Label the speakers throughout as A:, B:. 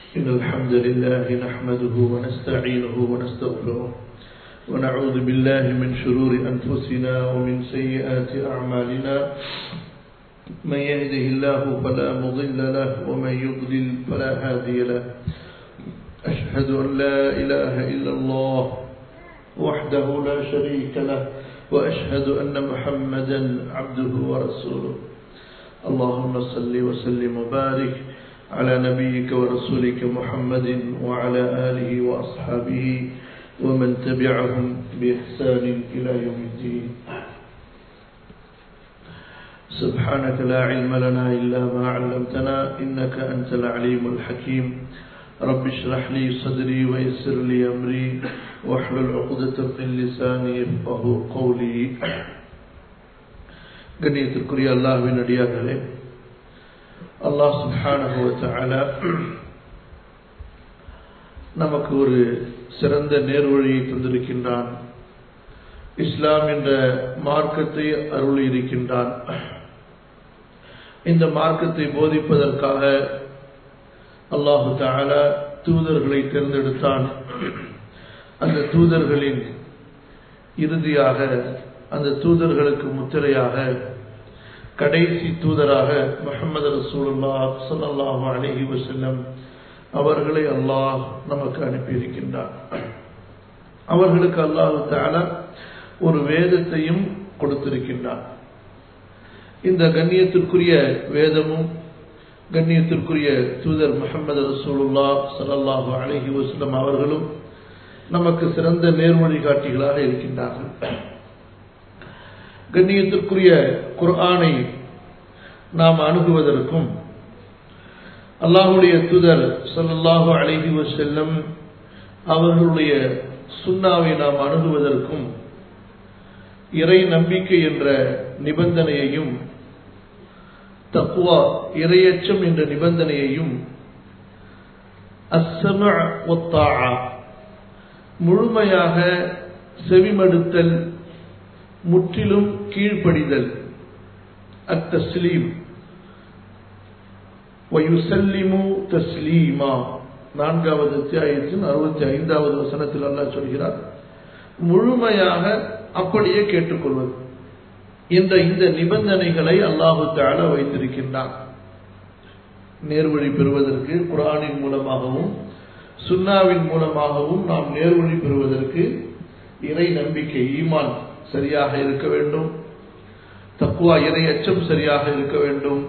A: إن الحمد لله نحمده ونستعينه ونستغفره ونعوذ بالله من شرور أنفسنا ومن سيئات أعمالنا من يهده الله فلا مضل له ومن يضلل فلا هادي له أشهد أن لا إله إلا الله وحده لا شريك له وأشهد أن محمدا عبده ورسوله اللهم صل وسلم وبارك على نبيك ورسولك محمد وعلى آله وأصحابه ومن تبعهم بإحسان إلى يوم الدين سبحانك لا علم لنا إلا ما علمتنا إنك أنت العليم الحكيم رب اشرح لي صدري ويسر لي أمري واحلل عقدة من لساني يفقه قولي கண்ணியத்திற்குரிய அல்லாஹ்வின் அடியார்களே அல்லாஹ் சுப்ஹானஹு வ தஆலா நமக்கு ஒரு சிறந்த நேர்வழியை தந்திருக்கின்றான் இஸ்லாம் என்ற மார்க்கத்தை அருள் இருக்கின்றான் இந்த மார்க்கத்தை போதிப்பதற்காக அல்லாஹு தாலா தூதர்களை தேர்ந்தெடுத்தான் அந்த தூதர்களின் இறுதியாக அந்த தூதர்களுக்கு முத்திரையாக கடைசி தூதராக முகமது ரசூலுல்லா சல்லாஹு அலஹி வசல்லம் அவர்களை அல்லாஹ் நமக்கு அனுப்பியிருக்கின்றார் அவர்களுக்கு அல்லாஹு தாலா ஒரு வேதத்தையும் கொடுத்திருக்கின்றார் இந்த கண்ணியத்திற்குரிய வேதமும் கண்ணியத்திற்குரிய தூதர் முகமது ரசூலுல்லா சல்லாஹு அலஹி வசல்லம் அவர்களும் நமக்கு சிறந்த நேர்வழிகாட்டிகளாக இருக்கின்றார்கள் கண்ணியத்திற்குரிய குர்ஆனை நாம் அணுகுவதற்கும் அல்லாஹுடைய தூதர் சொல்லல்லாஹு அழகி செல்லம் அவர்களுடைய சுண்ணாவை நாம் அணுகுவதற்கும் இறை நம்பிக்கை என்ற நிபந்தனையையும் தக்குவா இரையச்சம் என்ற நிபந்தனையையும் அஸ்ஸம ஒத்தா முழுமையாக செவிமடுத்தல் முற்றிலும் கீழ்ப்படிதல் அத்தஸ்லீம் வயுசல்லிமு தஸ்லீமா நான்காவது அத்தியாயத்தின் அறுபத்தி ஐந்தாவது வசனத்தில் அல்லாஹ் சொல்கிறார் முழுமையாக அப்படியே கேட்டுக்கொள்வது என்ற இந்த நிபந்தனைகளை அல்லாஹு தால வைத்திருக்கின்றான் நேர்வழி பெறுவதற்கு குரானின் மூலமாகவும் சுன்னாவின் மூலமாகவும் நாம் நேர்வழி பெறுவதற்கு இறை நம்பிக்கை ஈமான் சரியாக இருக்க வேண்டும் தக்குவா இறை அச்சம் சரியாக இருக்க வேண்டும்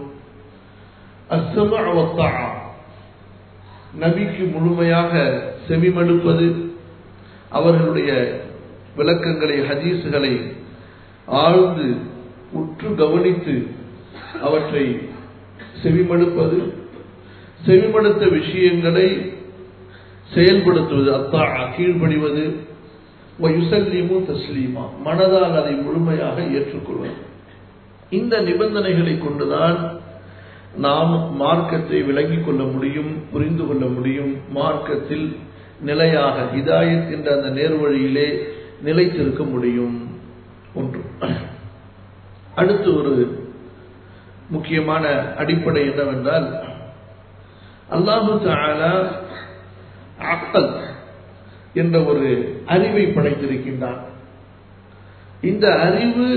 A: நபிக்கு முழுமையாக செவிமடுப்பது அவர்களுடைய விளக்கங்களை ஹதீசுகளை ஆழ்ந்து உற்று கவனித்து அவற்றை செவிமடுப்பது செவிமடுத்த விஷயங்களை செயல்படுத்துவது அத்தா கீழ்படிவது வயுசல்லிமு தஸ்லீமா மனதால் அதை முழுமையாக ஏற்றுக்கொள்வது இந்த நிபந்தனைகளை கொண்டுதான் நாம் மார்க்கத்தை விளங்கிக் கொள்ள முடியும் புரிந்து கொள்ள முடியும் மார்க்கத்தில் நிலையாக ஹிதாயத் என்ற அந்த நேர்வழியிலே நிலைத்திருக்க முடியும் ஒன்று அடுத்து ஒரு முக்கியமான அடிப்படை என்னவென்றால் அல்லாஹு தாலா அக்கல் என்ற ஒரு அறிவை படைத்திருக்கின்றான் இந்த அறிவு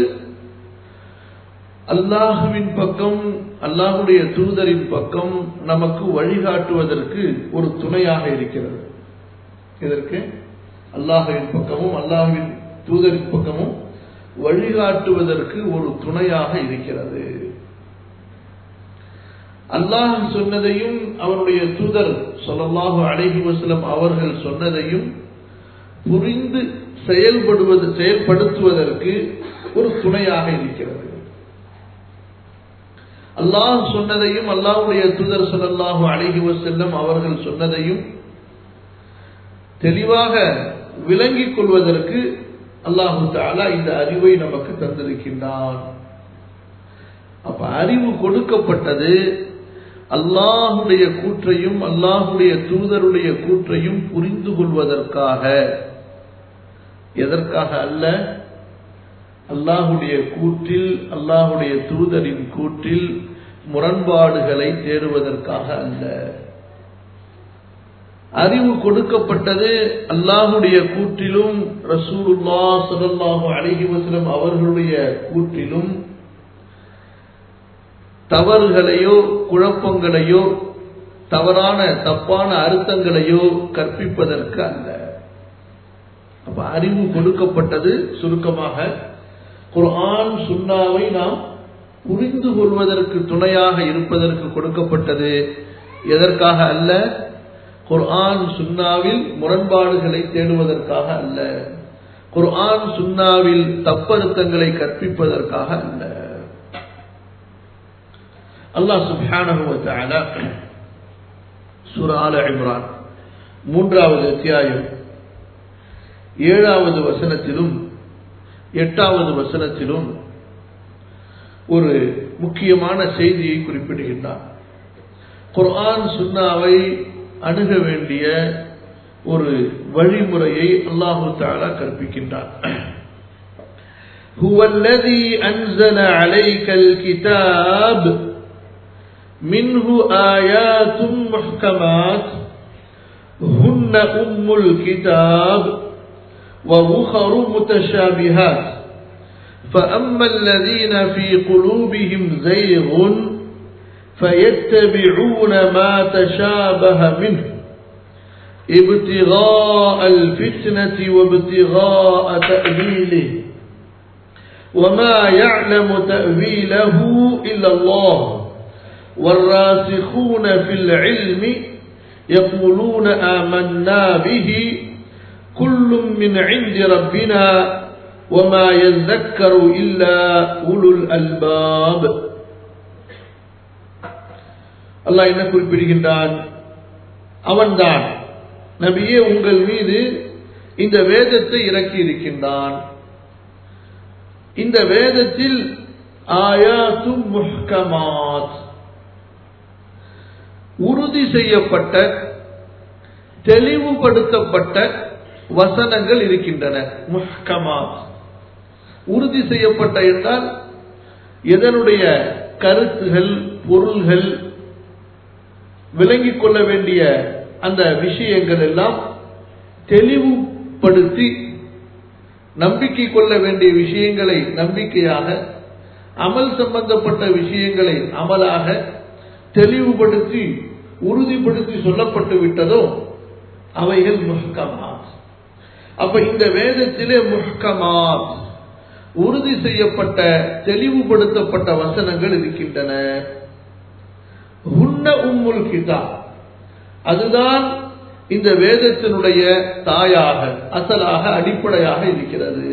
A: அல்லாஹுவின் பக்கம் அல்லாஹுடைய தூதரின் பக்கம் நமக்கு வழிகாட்டுவதற்கு ஒரு துணையாக இருக்கிறது இதற்கு அல்லாஹுவின் பக்கமும் அல்லாஹுவின் தூதரின் பக்கமும் வழிகாட்டுவதற்கு ஒரு துணையாக இருக்கிறது அல்லாஹ் சொன்னதையும் அவருடைய தூதர் சொல்லல்லாஹு அழகி வசலம் அவர்கள் சொன்னதையும் புரிந்து செயல்படுவது செயல்படுத்துவதற்கு ஒரு துணையாக இருக்கிறது அல்லாஹ் சொன்னதையும் அல்லாஹுடைய தூதர் சொல்லல்லாஹு அழகி வசல்லம் அவர்கள் சொன்னதையும் தெளிவாக விளங்கிக் கொள்வதற்கு அல்லாஹு தாலா இந்த அறிவை நமக்கு தந்திருக்கின்றான் அப்ப அறிவு கொடுக்கப்பட்டது அல்லாஹுடைய கூற்றையும் அல்லாஹுடைய தூதருடைய கூற்றையும் புரிந்து கொள்வதற்காக எதற்காக அல்ல அல்லாஹுடைய கூற்றில் அல்லாஹுடைய தூதரின் கூற்றில் முரண்பாடுகளை தேடுவதற்காக அல்ல அறிவு கொடுக்கப்பட்டது அல்லாஹுடைய கூற்றிலும் ரசூலுல்லா ஸல்லல்லாஹு அலைஹி வஸல்லம் அவர்களுடைய கூற்றிலும் தவறுகளையோ குழப்பங்களையோ தவறான தப்பான அர்த்தங்களையோ கற்பிப்பதற்கு அல்ல அப்ப அறிவு கொடுக்கப்பட்டது சுருக்கமாக குர்ஆன் சுன்னாவை நாம் புரிந்து கொள்வதற்கு துணையாக இருப்பதற்கு கொடுக்கப்பட்டது எதற்காக அல்ல குர்ஆன் சுன்னாவில் முரண்பாடுகளை தேடுவதற்காக அல்ல குர்ஆன் சுன்னாவில் தப்பருத்தங்களை கற்பிப்பதற்காக அல்ல அல்லாஹ் சுப்ஹானஹு வ தஆலா சூரா ஆல இம்ரான் மூன்றாவது அத்தியாயம் ஏழாவது வசனத்திலும் எட்டாவது வசனத்திலும் ஒரு முக்கியமான செய்தியை குறிப்பிடுகின்றார் குர்ஆன் சுன்னாவை அணுக வேண்டிய ஒரு வழிமுறையை அல்லாஹு தாலா கற்பிக்கின்றார் هو الذي أنزل عليك الكتاب منه آيات محكمات هن أم الكتاب وأخر متشابهات فأما الذين في قلوبهم زيغ فيتبعون ما تشابه منه ابتغاء الفتنة وابتغاء تأويله وما يعلم تأويله إلا الله والراسخون في العلم يقولون آمنا به كل من عند ربنا وما يذكر إلا أولو الألباب அல்லாஹ் என்ன குறிப்பிடுகின்றான் அவன்தான் நபியே உங்கள் மீது இந்த வேதத்தை இறக்கி இருக்கின்றான் இந்த வேதத்தில் ஆயாத்து முஹ்கமாத் உறுதி செய்யப்பட்ட தெளிவுபடுத்தப்பட்ட வசனங்கள் இருக்கின்றன முஹ்கமாத் உறுதி செய்யப்பட்ட என்றால் எதனுடைய கருத்துகள் பொருள்கள் விளங்கிக் கொள்ள வேண்டிய அந்த விஷயங்கள் எல்லாம் தெளிவுபடுத்தி நம்பிக்கை கொள்ள வேண்டிய விஷயங்களை நம்பிக்கையாக அமல் சம்பந்தப்பட்ட விஷயங்களை அமலாக தெளிவுபடுத்தி உறுதிப்படுத்தி சொல்லப்பட்டு விட்டதோ அவைகள் முஹ்கமாத் அப்ப இந்த வேதத்திலே முஹ்கமாத் உறுதி செய்யப்பட்ட தெளிவுபடுத்தப்பட்ட வசனங்கள் இருக்கின்றன உன்ன உம்முல் கிதாப் அதுதான் இந்த வேதத்தினுடைய தாயாக அசலாக அடிப்படையாக இருக்கிறது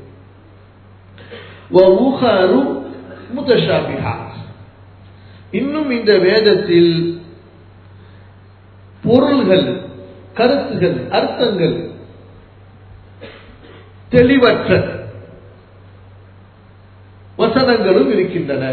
A: இன்னும் இந்த வேதத்தில் பொருள்கள் கருத்துகள் அர்த்தங்கள் தெளிவற்ற வசனங்களும் இருக்கின்றன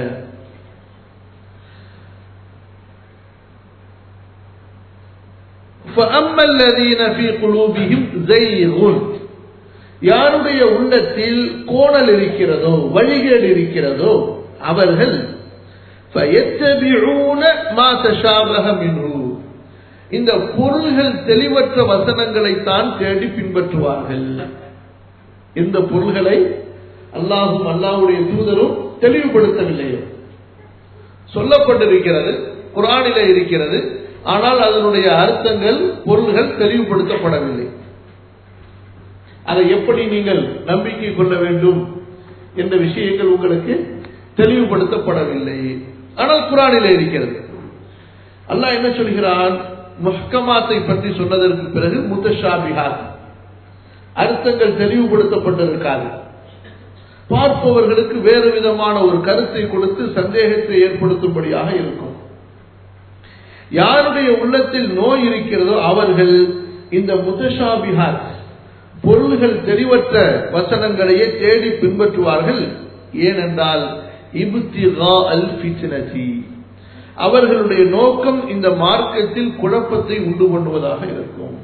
A: فأما الذين في قلوبهم زيغ யாருடைய உள்ளத்தில் கோணல் இருக்கிறதோ வழிகேடு இருக்கிறதோ அவர்கள் فَيَتَّبِعُونَ مَا تَشَابَهَ مِنْهُ இந்த பொருள்கள் தெளிவற்ற வசனங்களை தான் தேடி பின்பற்றுவார்கள் இந்த பொருள்களை அல்லாஹும் அல்லாஹுடைய தூதரும் தெளிவுபடுத்தவில்லையோ சொல்லப்பட்டிருக்கிறது குரானிலே இருக்கிறது ஆனால் அதனுடைய அர்த்தங்கள் பொருள்கள் தெளிவுபடுத்தப்படவில்லை அதை எப்படி நீங்கள் நம்பிக்கை கொள்ள வேண்டும் என்ற விஷயங்கள் உங்களுக்கு தெளிவுபடுத்தப்படவில்லை ஆனால் குரானிலே இருக்கிறது அல்லாஹ் என்ன சொல்கிறான் முஹ்கமாத்தை பற்றி சொன்னதற்கு பிறகு முத்தஷாபிஹாத் அர்த்தங்கள் தெளிவுபடுத்தப்பட்டிருக்காது பார்ப்பவர்களுக்கு வேறு விதமான ஒரு கருத்தை கொடுத்து சந்தேகத்தை ஏற்படுத்தும்படியாக இருக்கும் யாருடைய உள்ளத்தில் நோய் இருக்கிறதோ அவர்கள் இந்த முத்தஷாபிஹாத் பொருள்கள் தெளிவற்ற வசனங்களையே தேடி பின்பற்றுவார்கள் ஏனென்றால் இபுத்திகா அல் ஃபித்னதி அவர்களுடைய நோக்கம் இந்த மார்க்கத்தில் குழப்பத்தை உண்டு பண்ணுவதாக இருக்கும்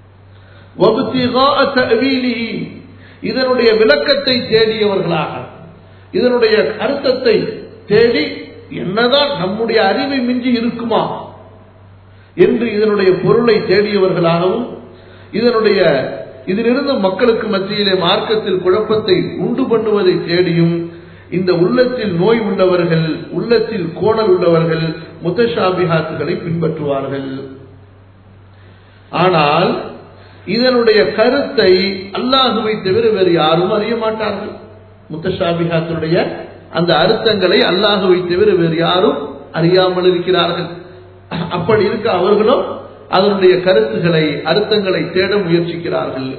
A: இதனுடைய விளக்கத்தை தேடியவர்களாக இதனுடைய அர்த்தத்தை தேடி என்னதான் நம்முடைய அறிவை மிஞ்சி இருக்குமா என்று இதனுடைய பொருளை தேடியவர்களாகவும் இதனுடைய இதிலிருந்து மக்களுக்கு மத்தியிலே மார்க்கத்தில் குழப்பத்தை உண்டு பண்ணுவதை தேடியும் இந்த உள்ளத்தில் நோய் உள்ளவர்கள் உள்ளத்தில் கோணல் உள்ளவர்கள் முத்தஷாபிஹாத்துகளை பின்பற்றுவார்கள் ஆனால் இதனுடைய கருத்தை அல்லாஹுவை தவிர வேறு யாரும் அறிய மாட்டார்கள் முத்தஷாபிஹாத்துடைய அந்த அர்த்தங்களை அல்லாஹுவை தவிர வேறு யாரும் அறியாமல் இருக்கிறார்கள் அப்படி இருக்க அவர்களும் அதனுடைய கருத்துக்களை அர்த்தங்களை தேட முயற்சிக்கிறார்கள்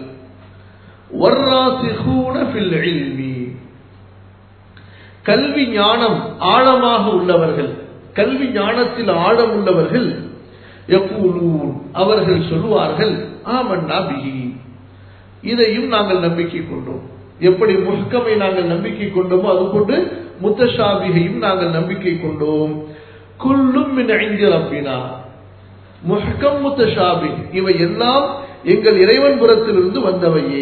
A: கல்வி ஞானம் ஆழமாக உள்ளவர்கள் கல்வி ஞானத்தில் ஆழம் உள்ளவர்கள் அவர்கள் சொல்லுவார்கள் ஆமன்னா பிஹி இதையும் நாங்கள் நம்பிக்கை கொண்டோம் எப்படி முஷ்கமை நாங்கள் நம்பிக்கை கொண்டோமோ அதுபோன்று முத்தஷாபிகையும் நாங்கள் நம்பிக்கை கொண்டோம் குல்லும் ரப்பினா முஹ்கம் முத்தஷாபி இவை எல்லாம் எங்கள் இறைவன் புறத்திலிருந்து வந்தவையே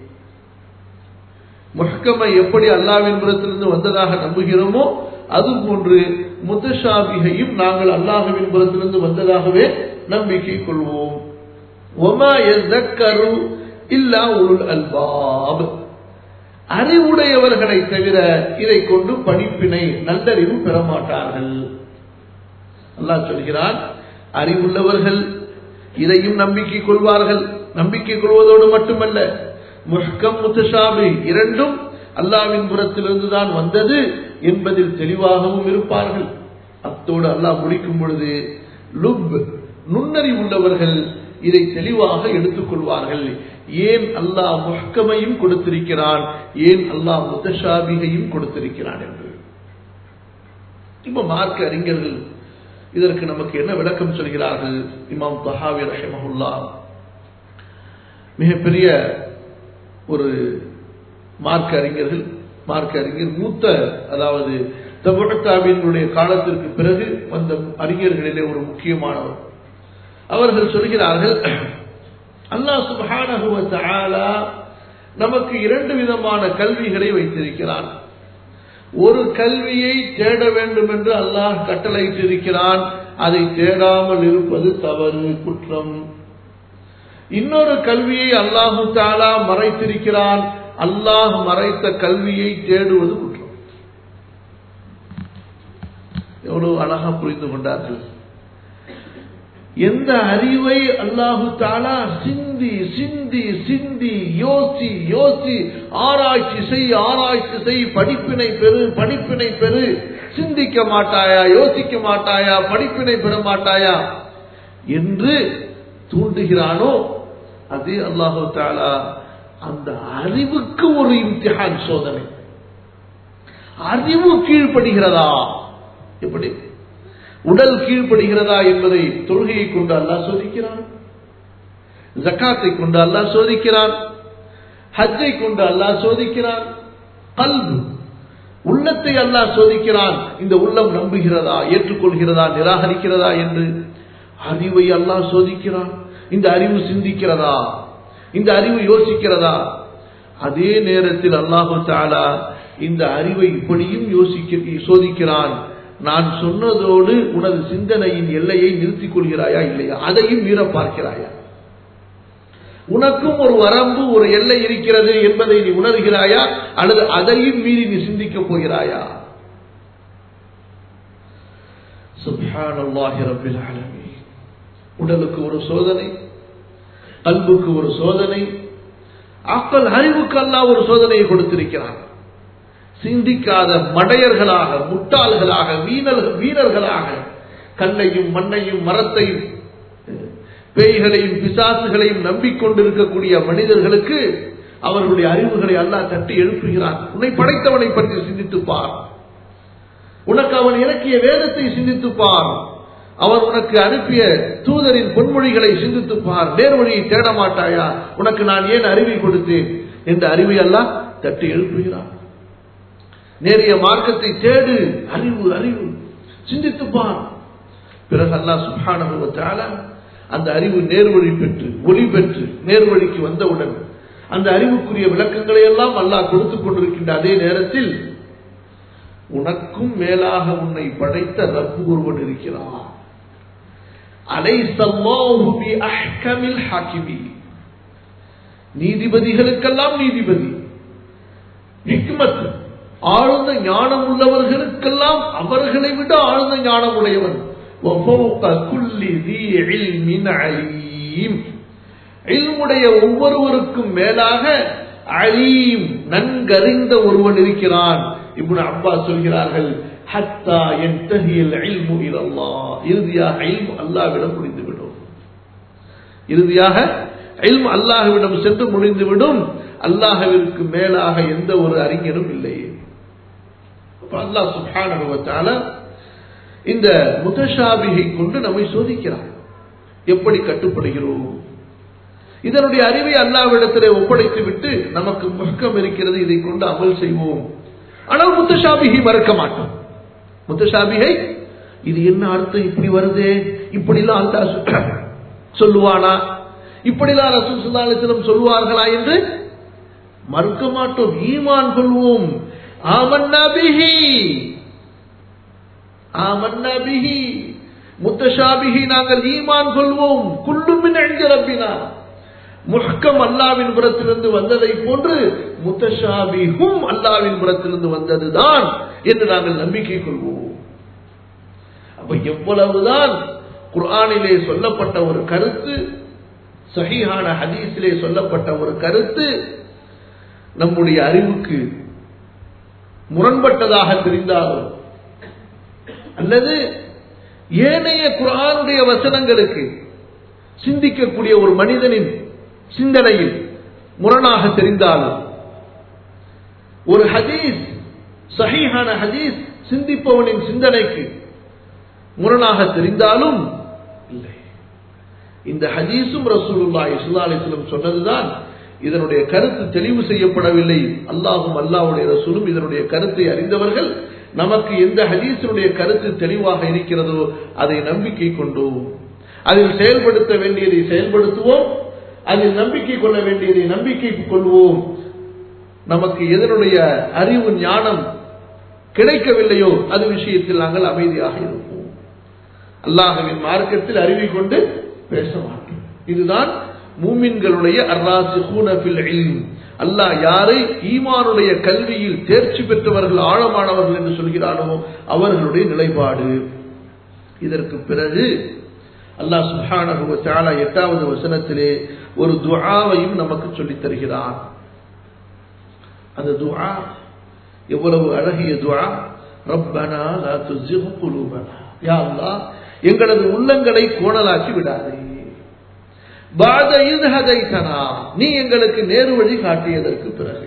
A: முஹ்கமை எப்படி அல்லாவின் புறத்திலிருந்து வந்ததாக நம்புகிறோமோ அதுபோன்று முத்தஷாபிகையும் நாங்கள் அல்லாஹுவின் புறத்திலிருந்து வந்ததாகவே நம்பிக்கை கொள்வோம் ஒமா எஸ்தக்கரு இல்லா உருள் அல்பாப் அறிவுடையவர்களை தவிர இதை கொண்டு படிப்பினை நல்லறிவு பெறமாட்டார்கள் அல்லாஹ் சொல்கிறான் அறிவுள்ளவர்கள் இதையும் நம்பிக்கை கொள்வார்கள் நம்பிக்கை கொள்வதோடு மட்டுமல்ல முஷ்கம் முத்தஷாபி இரண்டும் அல்லாவின் புறத்திலிருந்து தான் வந்தது என்பதில் தெளிவாகவும் இருப்பார்கள் அத்தோடு அல்லாஹ் முடிக்கும் பொழுது லுப் நுண்ணறிவுள்ளவர்கள் இதை தெளிவாக எடுத்துக்கொள்வார்கள் ஏன் அல்லாஹ் முஹ்கமையும் கொடுத்திருக்கிறான் ஏன் அல்லாஹ் முத்தஷாபிகையும் கொடுத்திருக்கிறான் என்று இப்ப மார்க்க அறிஞர்கள் இதற்கு நமக்கு என்ன விளக்கம் சொல்கிறார்கள் இமாம் தஹாவி ரஹமஹுல்லா மிகப்பெரிய ஒரு மார்க்க அறிஞர்கள் மார்க்க அறிஞர் மூத்த அதாவது தபுடத்தாவினுடைய காலத்திற்கு பிறகு வந்த அறிஞர்களிலே ஒரு முக்கியமானவர் அவர்கள் சொல்கிறார்கள் அல்லாஹ் சுபஹானஹு தஆலா நமக்கு இரண்டு விதமான கல்விகளை வைத்திருக்கிறான் ஒரு கல்வியை தேட வேண்டும் என்று அல்லாஹ் கட்டளையிட்டிருக்கிறான் அதை தேடாமல் இருப்பது தவறு குற்றம் இன்னொரு கல்வியை அல்லாஹு தாலா மறைத்திருக்கிறான் அல்லாஹ் மறைத்த கல்வியை தேடுவது குற்றம் எவ்வளவு அழகா புரிந்து கொண்டார்கள் எந்த அறிவை அல்லாஹு தாலா சிந்தி சிந்தி சிந்தி யோசி யோசி ஆராய்ச்சி செய் ஆராய்ச்சி செய் படிப்பினை பெறு படிப்பினை பெறு சிந்திக்க மாட்டாயா யோசிக்க மாட்டாயா படிப்பினை பெற மாட்டாயா என்று தூண்டுகிறானோ அது அல்லாஹு தாலா அந்த அறிவுக்கு ஒரு இம்திஹான் சோதனை அறிவு கீழ்ப்படுகிறதா எப்படி உடல் கீழ்ப்படுகிறதா என்பதை தொழுகையை கொண்டு அல்லாஹ் சோதிக்கிறான் ஜக்காத்தை கொண்டு அல்லாஹ் சோதிக்கிறான் ஹஜ்ஜை கொண்டு அல்லாஹ் சோதிக்கிறான் கல்பு உள்ளத்தை அல்லாஹ் சோதிக்கிறான் இந்த உள்ளம் நம்புகிறதா ஏற்றுக்கொள்கிறதா நிராகரிக்கிறதா என்று அறிவை அல்லாஹ் சோதிக்கிறான் இந்த அறிவு சிந்திக்கிறதா இந்த அறிவு யோசிக்கிறதா அதே நேரத்தில் அல்லாஹு தாலா இந்த அறிவை இப்படியும் யோசிக்க சோதிக்கிறான் நான் சொன்னதோடு உனது சிந்தனையின் எல்லையை நிறுத்திக் கொள்கிறாயா இல்லையா அதையும் மீற பார்க்கிறாயா உனக்கும் ஒரு வரம்பு ஒரு எல்லை இருக்கிறது என்பதை நீ உணர்கிறாயா அல்லது அதையும் மீறி நீ சிந்திக்கப் போகிறாயா சுப்ஹானல்லாஹி ரப்பில் ஆலமீன் உடலுக்கு ஒரு சோதனை அன்புக்கு ஒரு சோதனை அக்கல் அறிவுக்கு அல்லாஹ் ஒரு சோதனையை கொடுத்திருக்கிறான் சிந்திக்காத மடையர்களாக முட்டாள்களாக வீணர்கள் வீரர்களாக கல்லையும் மண்ணையும் மரத்தையும் பேய்களையும் பிசாசுகளையும் நம்பிக்கொண்டிருக்கக்கூடிய மனிதர்களுக்கு அவர்களுடைய அறிவுகளை அல்லாஹ் தட்டி எழுப்புகிறான் உன்னை படைத்தவனை பற்றி சிந்தித்து பார் உனக்கு அவன் இறக்கிய வேதத்தை சிந்தித்து பார் அவர் உனக்கு அனுப்பிய தூதரின் பொன்மொழிகளை சிந்தித்து பார் நேர்வழியை தேட மாட்டாயா உனக்கு நான் ஏன் அறிவை கொடுத்தேன் என்ற அறிவை எல்லாம் தட்டி எழுப்புகிறான் நேரிய மார்க்கத்தை தேடு அறிவு அறிவு சிந்தித்து பார் பிறகு அல்லாஹ் சுபான அந்த அறிவு நேர்வழி பெற்று ஒளி பெற்று நேர்வழிக்கு வந்தவுடன் அந்த அறிவுக்குரிய விளக்கங்களை எல்லாம் அல்லாஹ் கொடுத்துக் கொண்டிருக்கின்ற அதே நேரத்தில் உனக்கும் மேலாக உன்னை படைத்த ரப்பு ஒருவன் இருக்கிறான் அலைசல்லாஹு பி அஹ்கமில் ஹாக்கிமி நீதிபதிகளுக்கெல்லாம் நீதிபதி ஹிக்மத் ஆழ்ந்த ஞானம் உள்ளவர்களுக்கெல்லாம் அவர்களை விட ஆழ்ந்த ஞானம் உடையவன் وَفَوْقَ كُلِّ ذِي عِلْمٍ عَلِيمٍ இல்முடைய ஒவ்வொருவருக்கும் மேலாக அலீம் நன்கறிந்த ஒருவன் இருக்கிறான் இப்னு அப்பாஸ் சொல்கிறார்கள் ஹத்தா யன்தஹில் இல்மு இலல்லாஹ் இறுதியாக இல்மு அல்லாஹ்விடம் முடிந்துவிடும் இறுதியாக இல்மு அல்லாஹ்விடம் சென்று முடிந்துவிடும் அல்லாஹ்விற்கு மேலாக எந்த ஒரு அறிஞரும் இல்லை அப்ப அல்லாஹ் சுப்ஹானஹு வ தஆலா இந்த முத்தஷாபிகை கொண்டு நம்மை சோதிக்கிறார் எப்படி கட்டுப்படுகிறோம் இதனுடைய அறிவை அல்லாவிடத்திலே ஒப்படைத்து விட்டு நமக்கு முழக்கம் இருக்கிறது இதை கொண்டு அமல் செய்வோம் ஆனால் முத்தஷாபிகை மறக்க மாட்டோம் முத்தஷாபிகை இது என்ன அர்த்தம் இப்படி வருதே இப்படிலாம் அல்லா சொல்லுவானா இப்படிலாம் ரசூல் சுல்லாலிசிலம் சொல்லுவார்களா என்று மறுக்க மாட்டோம் ஈமான் கொள்வோம் ஆமன்னா பிஹி ஆமன்னா பிஹி முத்தஷாபிஹி நாங்கள் ஈமான் கொள்வோம் குள்ளுமின் அழிஞ்ச ரப்பினா முஹ்கம் அல்லாவின் புறத்திலிருந்து வந்ததை போன்று முத்தஷாபிஹும் அல்லாவின் புறத்திலிருந்து வந்ததுதான் என்று நாங்கள் நம்பிக்கை கொள்வோம் அப்ப எவ்வளவுதான் குர்ஆனிலே சொல்லப்பட்ட ஒரு கருத்து சஹீஹான ஹதீஸிலே சொல்லப்பட்ட ஒரு கருத்து நம்முடைய அறிவுக்கு முரண்பட்டதாக தெரிந்தாலும் அல்லது ஏனைய குரானுடைய வசனங்களுக்கு சிந்திக்கக்கூடிய ஒரு மனிதனின் சிந்தனையில் முரணாக தெரிந்தாலும் ஒரு ஹதீஸ் சஹீஹான ஹதீஸ் சிந்திப்பவனின் சிந்தனைக்கு முரணாக தெரிந்தாலும் இல்லை இந்த ஹதீஸும் ரசூலுல்லாஹி ஸல்லல்லாஹு அலைஹி வஸல்லம் சொன்னதுதான் இதனுடைய கருத்து தெளிவு செய்யப்படவில்லை அல்லாஹும் அல்லாஹ்வுடைய ரசூலும் இதனுடைய கருத்தை அறிந்தவர்கள் நமக்கு எந்த ஹதீஸினுடைய கருத்து தெளிவாக இருக்கிறதோ அதை நம்பிக்கை கொண்டோம் அதில் செயல்படுத்த வேண்டியதை செயல்படுத்துவோம் அதில் நம்பிக்கை கொள்ள வேண்டியதை நம்பிக்கை கொள்வோம் நமக்கு எதனுடைய அறிவு ஞானம் கிடைக்கவில்லையோ அது விஷயத்தில் நாங்கள் அமைதியாக இருப்போம் அல்லாஹவின் மார்க்கத்தில் அறிவை கொண்டு பேச மாட்டோம் இதுதான் மூமின்களுடைய அர்ராசிஹூனபில் இல்ம் அல்லாஹ் யாரை ஈமானுடைய கல்வியில் தேர்ச்சி பெற்றவர்கள் ஆழமானவர்கள் என்று சொல்கிறானோ அவர்களுடைய நிலைப்பாடு இதற்கு பிறகு அல்லாஹ் சுஹானஹு தாலா எட்டாவது வசனத்திலே ஒரு துஆவையும் நமக்கு சொல்லித் தருகிறான் அந்த துஆ எவ்வளவு அழகிய துஆ ரப்பனா லா துஸிஹ் குலூபனா யா அல்லாஹ் எங்களது உள்ளங்களை கோணலாக்கி விடாதே பாத ஹதைத்தனா நீ எங்களுக்கு நேரு வழி காட்டியதற்கு பிறகு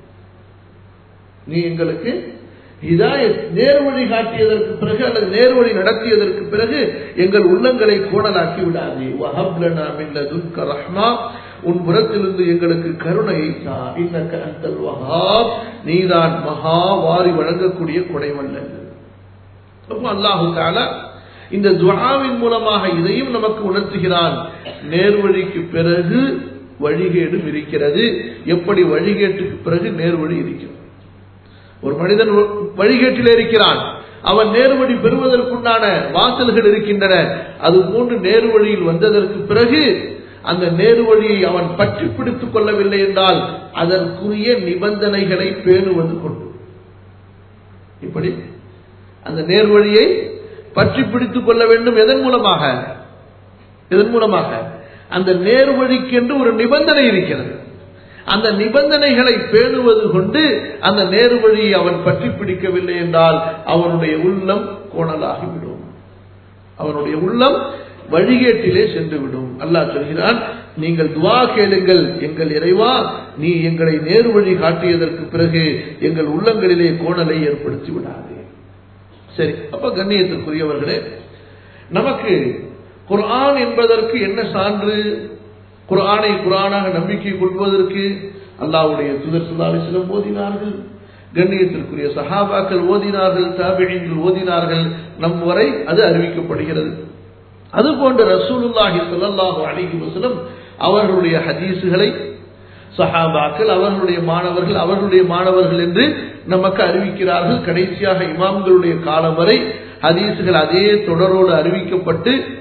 A: நீ எங்களுக்கு ஹிதாயத் நேரு வழி காட்டியதற்கு பிறகு அல்லது நேரு வழி நடத்தியதற்கு பிறகு எங்கள் உள்ளங்களை கோணலாக்கி விடாதே வஹப்லனா மில்லதுன்க ரஹ்மா உன் புறத்திலிருந்து எங்களுக்கு கருணையை தா இன்னக்க அந்தல் வஹாப் நீதான் மகா வாரி வழங்கக்கூடிய கொடைவல்லல் அப்போ அல்லாஹு தாலா இந்த துவாவின் மூலமாக இதையும் நமக்கு உணர்த்துகிறான் நேர்வழிக்கு பிறகு வழிகேடும் இருக்கிறது எப்படி வழிகேட்டுக்கு பிறகு நேர்வழி இருக்கிறது ஒரு மனிதன் வழிகேட்டில் இருக்கிறான் அவன் நேர்வழி பெறுவதற்குண்டான வாசல்கள் இருக்கின்றன அது போன்று நேர்வழியில் வந்ததற்கு பிறகு அந்த நேர்வழியை அவன் பற்றி பிடித்துக் கொள்ளவில்லை என்றால் அதற்குரிய நிபந்தனைகளை பேணுவது கொண்டு இப்படி அந்த நேர்வழியை பற்றி பிடித்துக் கொள்ள வேண்டும் எதன் மூலமாக எதன் மூலமாக அந்த நேர்வழிக்கென்று ஒரு நிபந்தனை இருக்கிறது அந்த நிபந்தனைகளை பேணுவது கொண்டு அந்த நேர்வழியை அவன் பற்றி பிடிக்கவில்லை என்றால் அவனுடைய உள்ளம் கோணலாகிவிடும் அவனுடைய உள்ளம் வழிகேட்டிலே சென்றுவிடும் அல்லாஹ் சொல்கிறான் நீங்கள் துவா கேளுங்கள் எங்கள் இறைவா நீ எங்களை நேர்வழி காட்டியதற்கு பிறகு எங்கள் உள்ளங்களிலே கோணலை ஏற்படுத்தி விடாதே சரி அப்ப கண்ணியத்திற்குரியவர்களே நமக்கு குர்ஆன் என்பதற்கு என்ன சான்று குர்ஆனை குர்ஆனாக நம்பிக்கை கொள்வதற்கு அல்லாவுடைய துதர் சுல்லாலிசிலம் ஓதினார்கள் கண்ணியத்திற்குரிய சஹாபாக்கள் ஓதினார்கள் தாபிழிங்கள் ஓதினார்கள் நம் வரை அது அறிவிக்கப்படுகிறது அதுபோன்ற ரசூலுல்லாஹி ஸல்லல்லாஹு அலைஹி வஸல்லம் அவர்களுடைய ஹதீஸுகளை சஹாபாக்கள் அவர்களுடைய மாணவர்கள் அவர்களுடைய மாணவர்கள் என்று நமக்கு அறிவிக்கிறார்கள் கடைசியாக இமாம்களுடைய காலம் வரை ஹதீஸுகள் அதே தொடரோடு அறிவிக்கப்பட்டு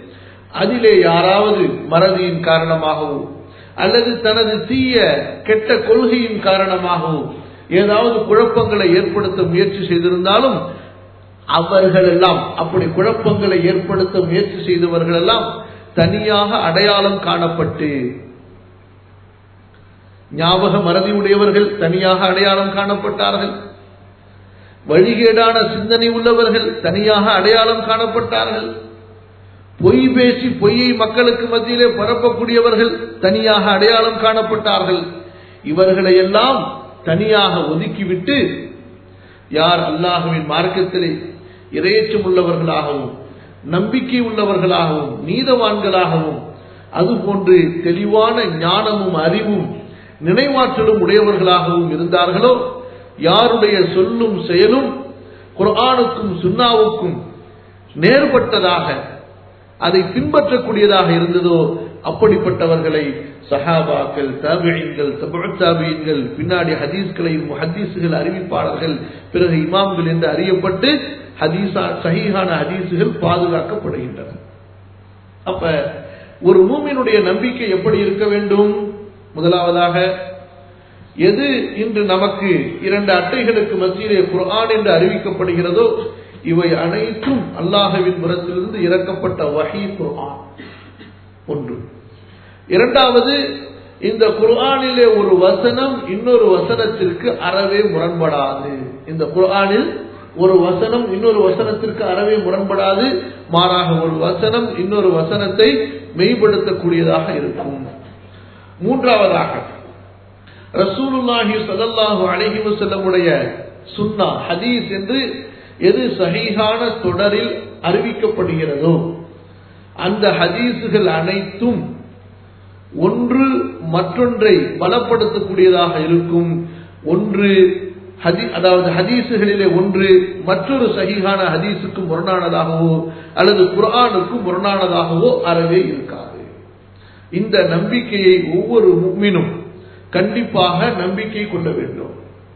A: அதிலே யாராவது மறதியின் காரணமாகவோ அல்லது தனது தீய கெட்ட கொள்கையின் காரணமாகவோ ஏதாவது குழப்பங்களை ஏற்படுத்த முயற்சி செய்திருந்தாலும் அவர்கள் எல்லாம் அப்படி குழப்பங்களை ஏற்படுத்த முயற்சி செய்தவர்கள் எல்லாம் தனியாக அடையாளம் காணப்பட்டு ஞாபக மறதி உடையவர்கள் தனியாக அடையாளம் காணப்பட்டார்கள் வழிகேடான சிந்தனை உள்ளவர்கள் தனியாக அடையாளம் காணப்பட்டார்கள் பொய் பேசி பொய்யை மக்களுக்கு மத்தியிலே பரப்பக்கூடியவர்கள் தனியாக அடையாளம் காணப்பட்டார்கள் இவர்களை எல்லாம் தனியாக ஒதுக்கிவிட்டு யார் அல்லாஹுவின் மார்க்கத்திலே இரையச்சம் உள்ளவர்களாகவும் நம்பிக்கை உள்ளவர்களாகவும் நீதவான்களாகவும் அதுபோன்று தெளிவான ஞானமும் அறிவும் நினைவாற்றலும் உடையவர்களாகவும் இருந்தார்களோ யாருடைய சொல்லும் செயலும் குர்ஆனுக்கும் சுன்னாவுக்கும் நேர்பட்டதாக அதை பின்பற்றக்கூடியதாக இருந்ததோ அப்படிப்பட்டவர்களை சஹாபாக்கள் தாபியங்கள் தாபியங்கள் பின்னாடி ஹதீஸ்களை ஹதீஸுகள் அறிவிப்பாளர்கள் பிறகு இமாம்கள் என்று அறியப்பட்டு ஹதீஸா சஹீஹான ஹதீஸுகள் பாதுகாக்கப்படுகின்றன அப்ப ஒரு மூமினுடைய நம்பிக்கை எப்படி இருக்க வேண்டும் முதலாவதாக எது இன்று நமக்கு இரண்டு அட்டைகளுக்கு மத்தியிலே குர்ஆன் என்று அறிவிக்கப்படுகிறதோ இவை அனைத்தும் அல்லாஹவின் புறத்திலிருந்து இறக்கப்பட்ட வகை குர்ஆன் ஒன்று இரண்டாவது இந்த குர்ஆனிலே ஒரு வசனம் இன்னொரு வசனத்திற்கு அறவே முரண்படாது இந்த குர்ஆனில் ஒரு வசனம் இன்னொரு வசனத்திற்கு அறவே முரண்படாது மாறாக ஒரு வசனம் இன்னொரு வசனத்தை மெய்ப்படுத்தக்கூடியதாக இருக்கும் மூன்றாவதாக ரசூலுல்லாஹி ஸல்லல்லாஹு அலைஹி வஸல்லமுடைய சுன்னா ஹதீஸ் என்று எது சஹீஹான தொடரில் அறிவிக்கப்படுகிறதோ அந்த ஹதீஸுகள் அனைத்தும் ஒன்று மற்றொன்றை பலப்படுத்தக்கூடியதாக இருக்கும் ஒன்று ஹதி அதாவது ஹதீஸுகளிலே ஒன்று மற்றொரு சகிகான ஹதீஸுக்கு முரணானதாகவோ அல்லது குர்ஆனுக்கும் முரணானதாகவோ அறவே இருக்காது இந்த நம்பிக்கையை ஒவ்வொரு முக்மினும் கண்டிப்பாக நம்பிக்கை கொள்ள வேண்டும்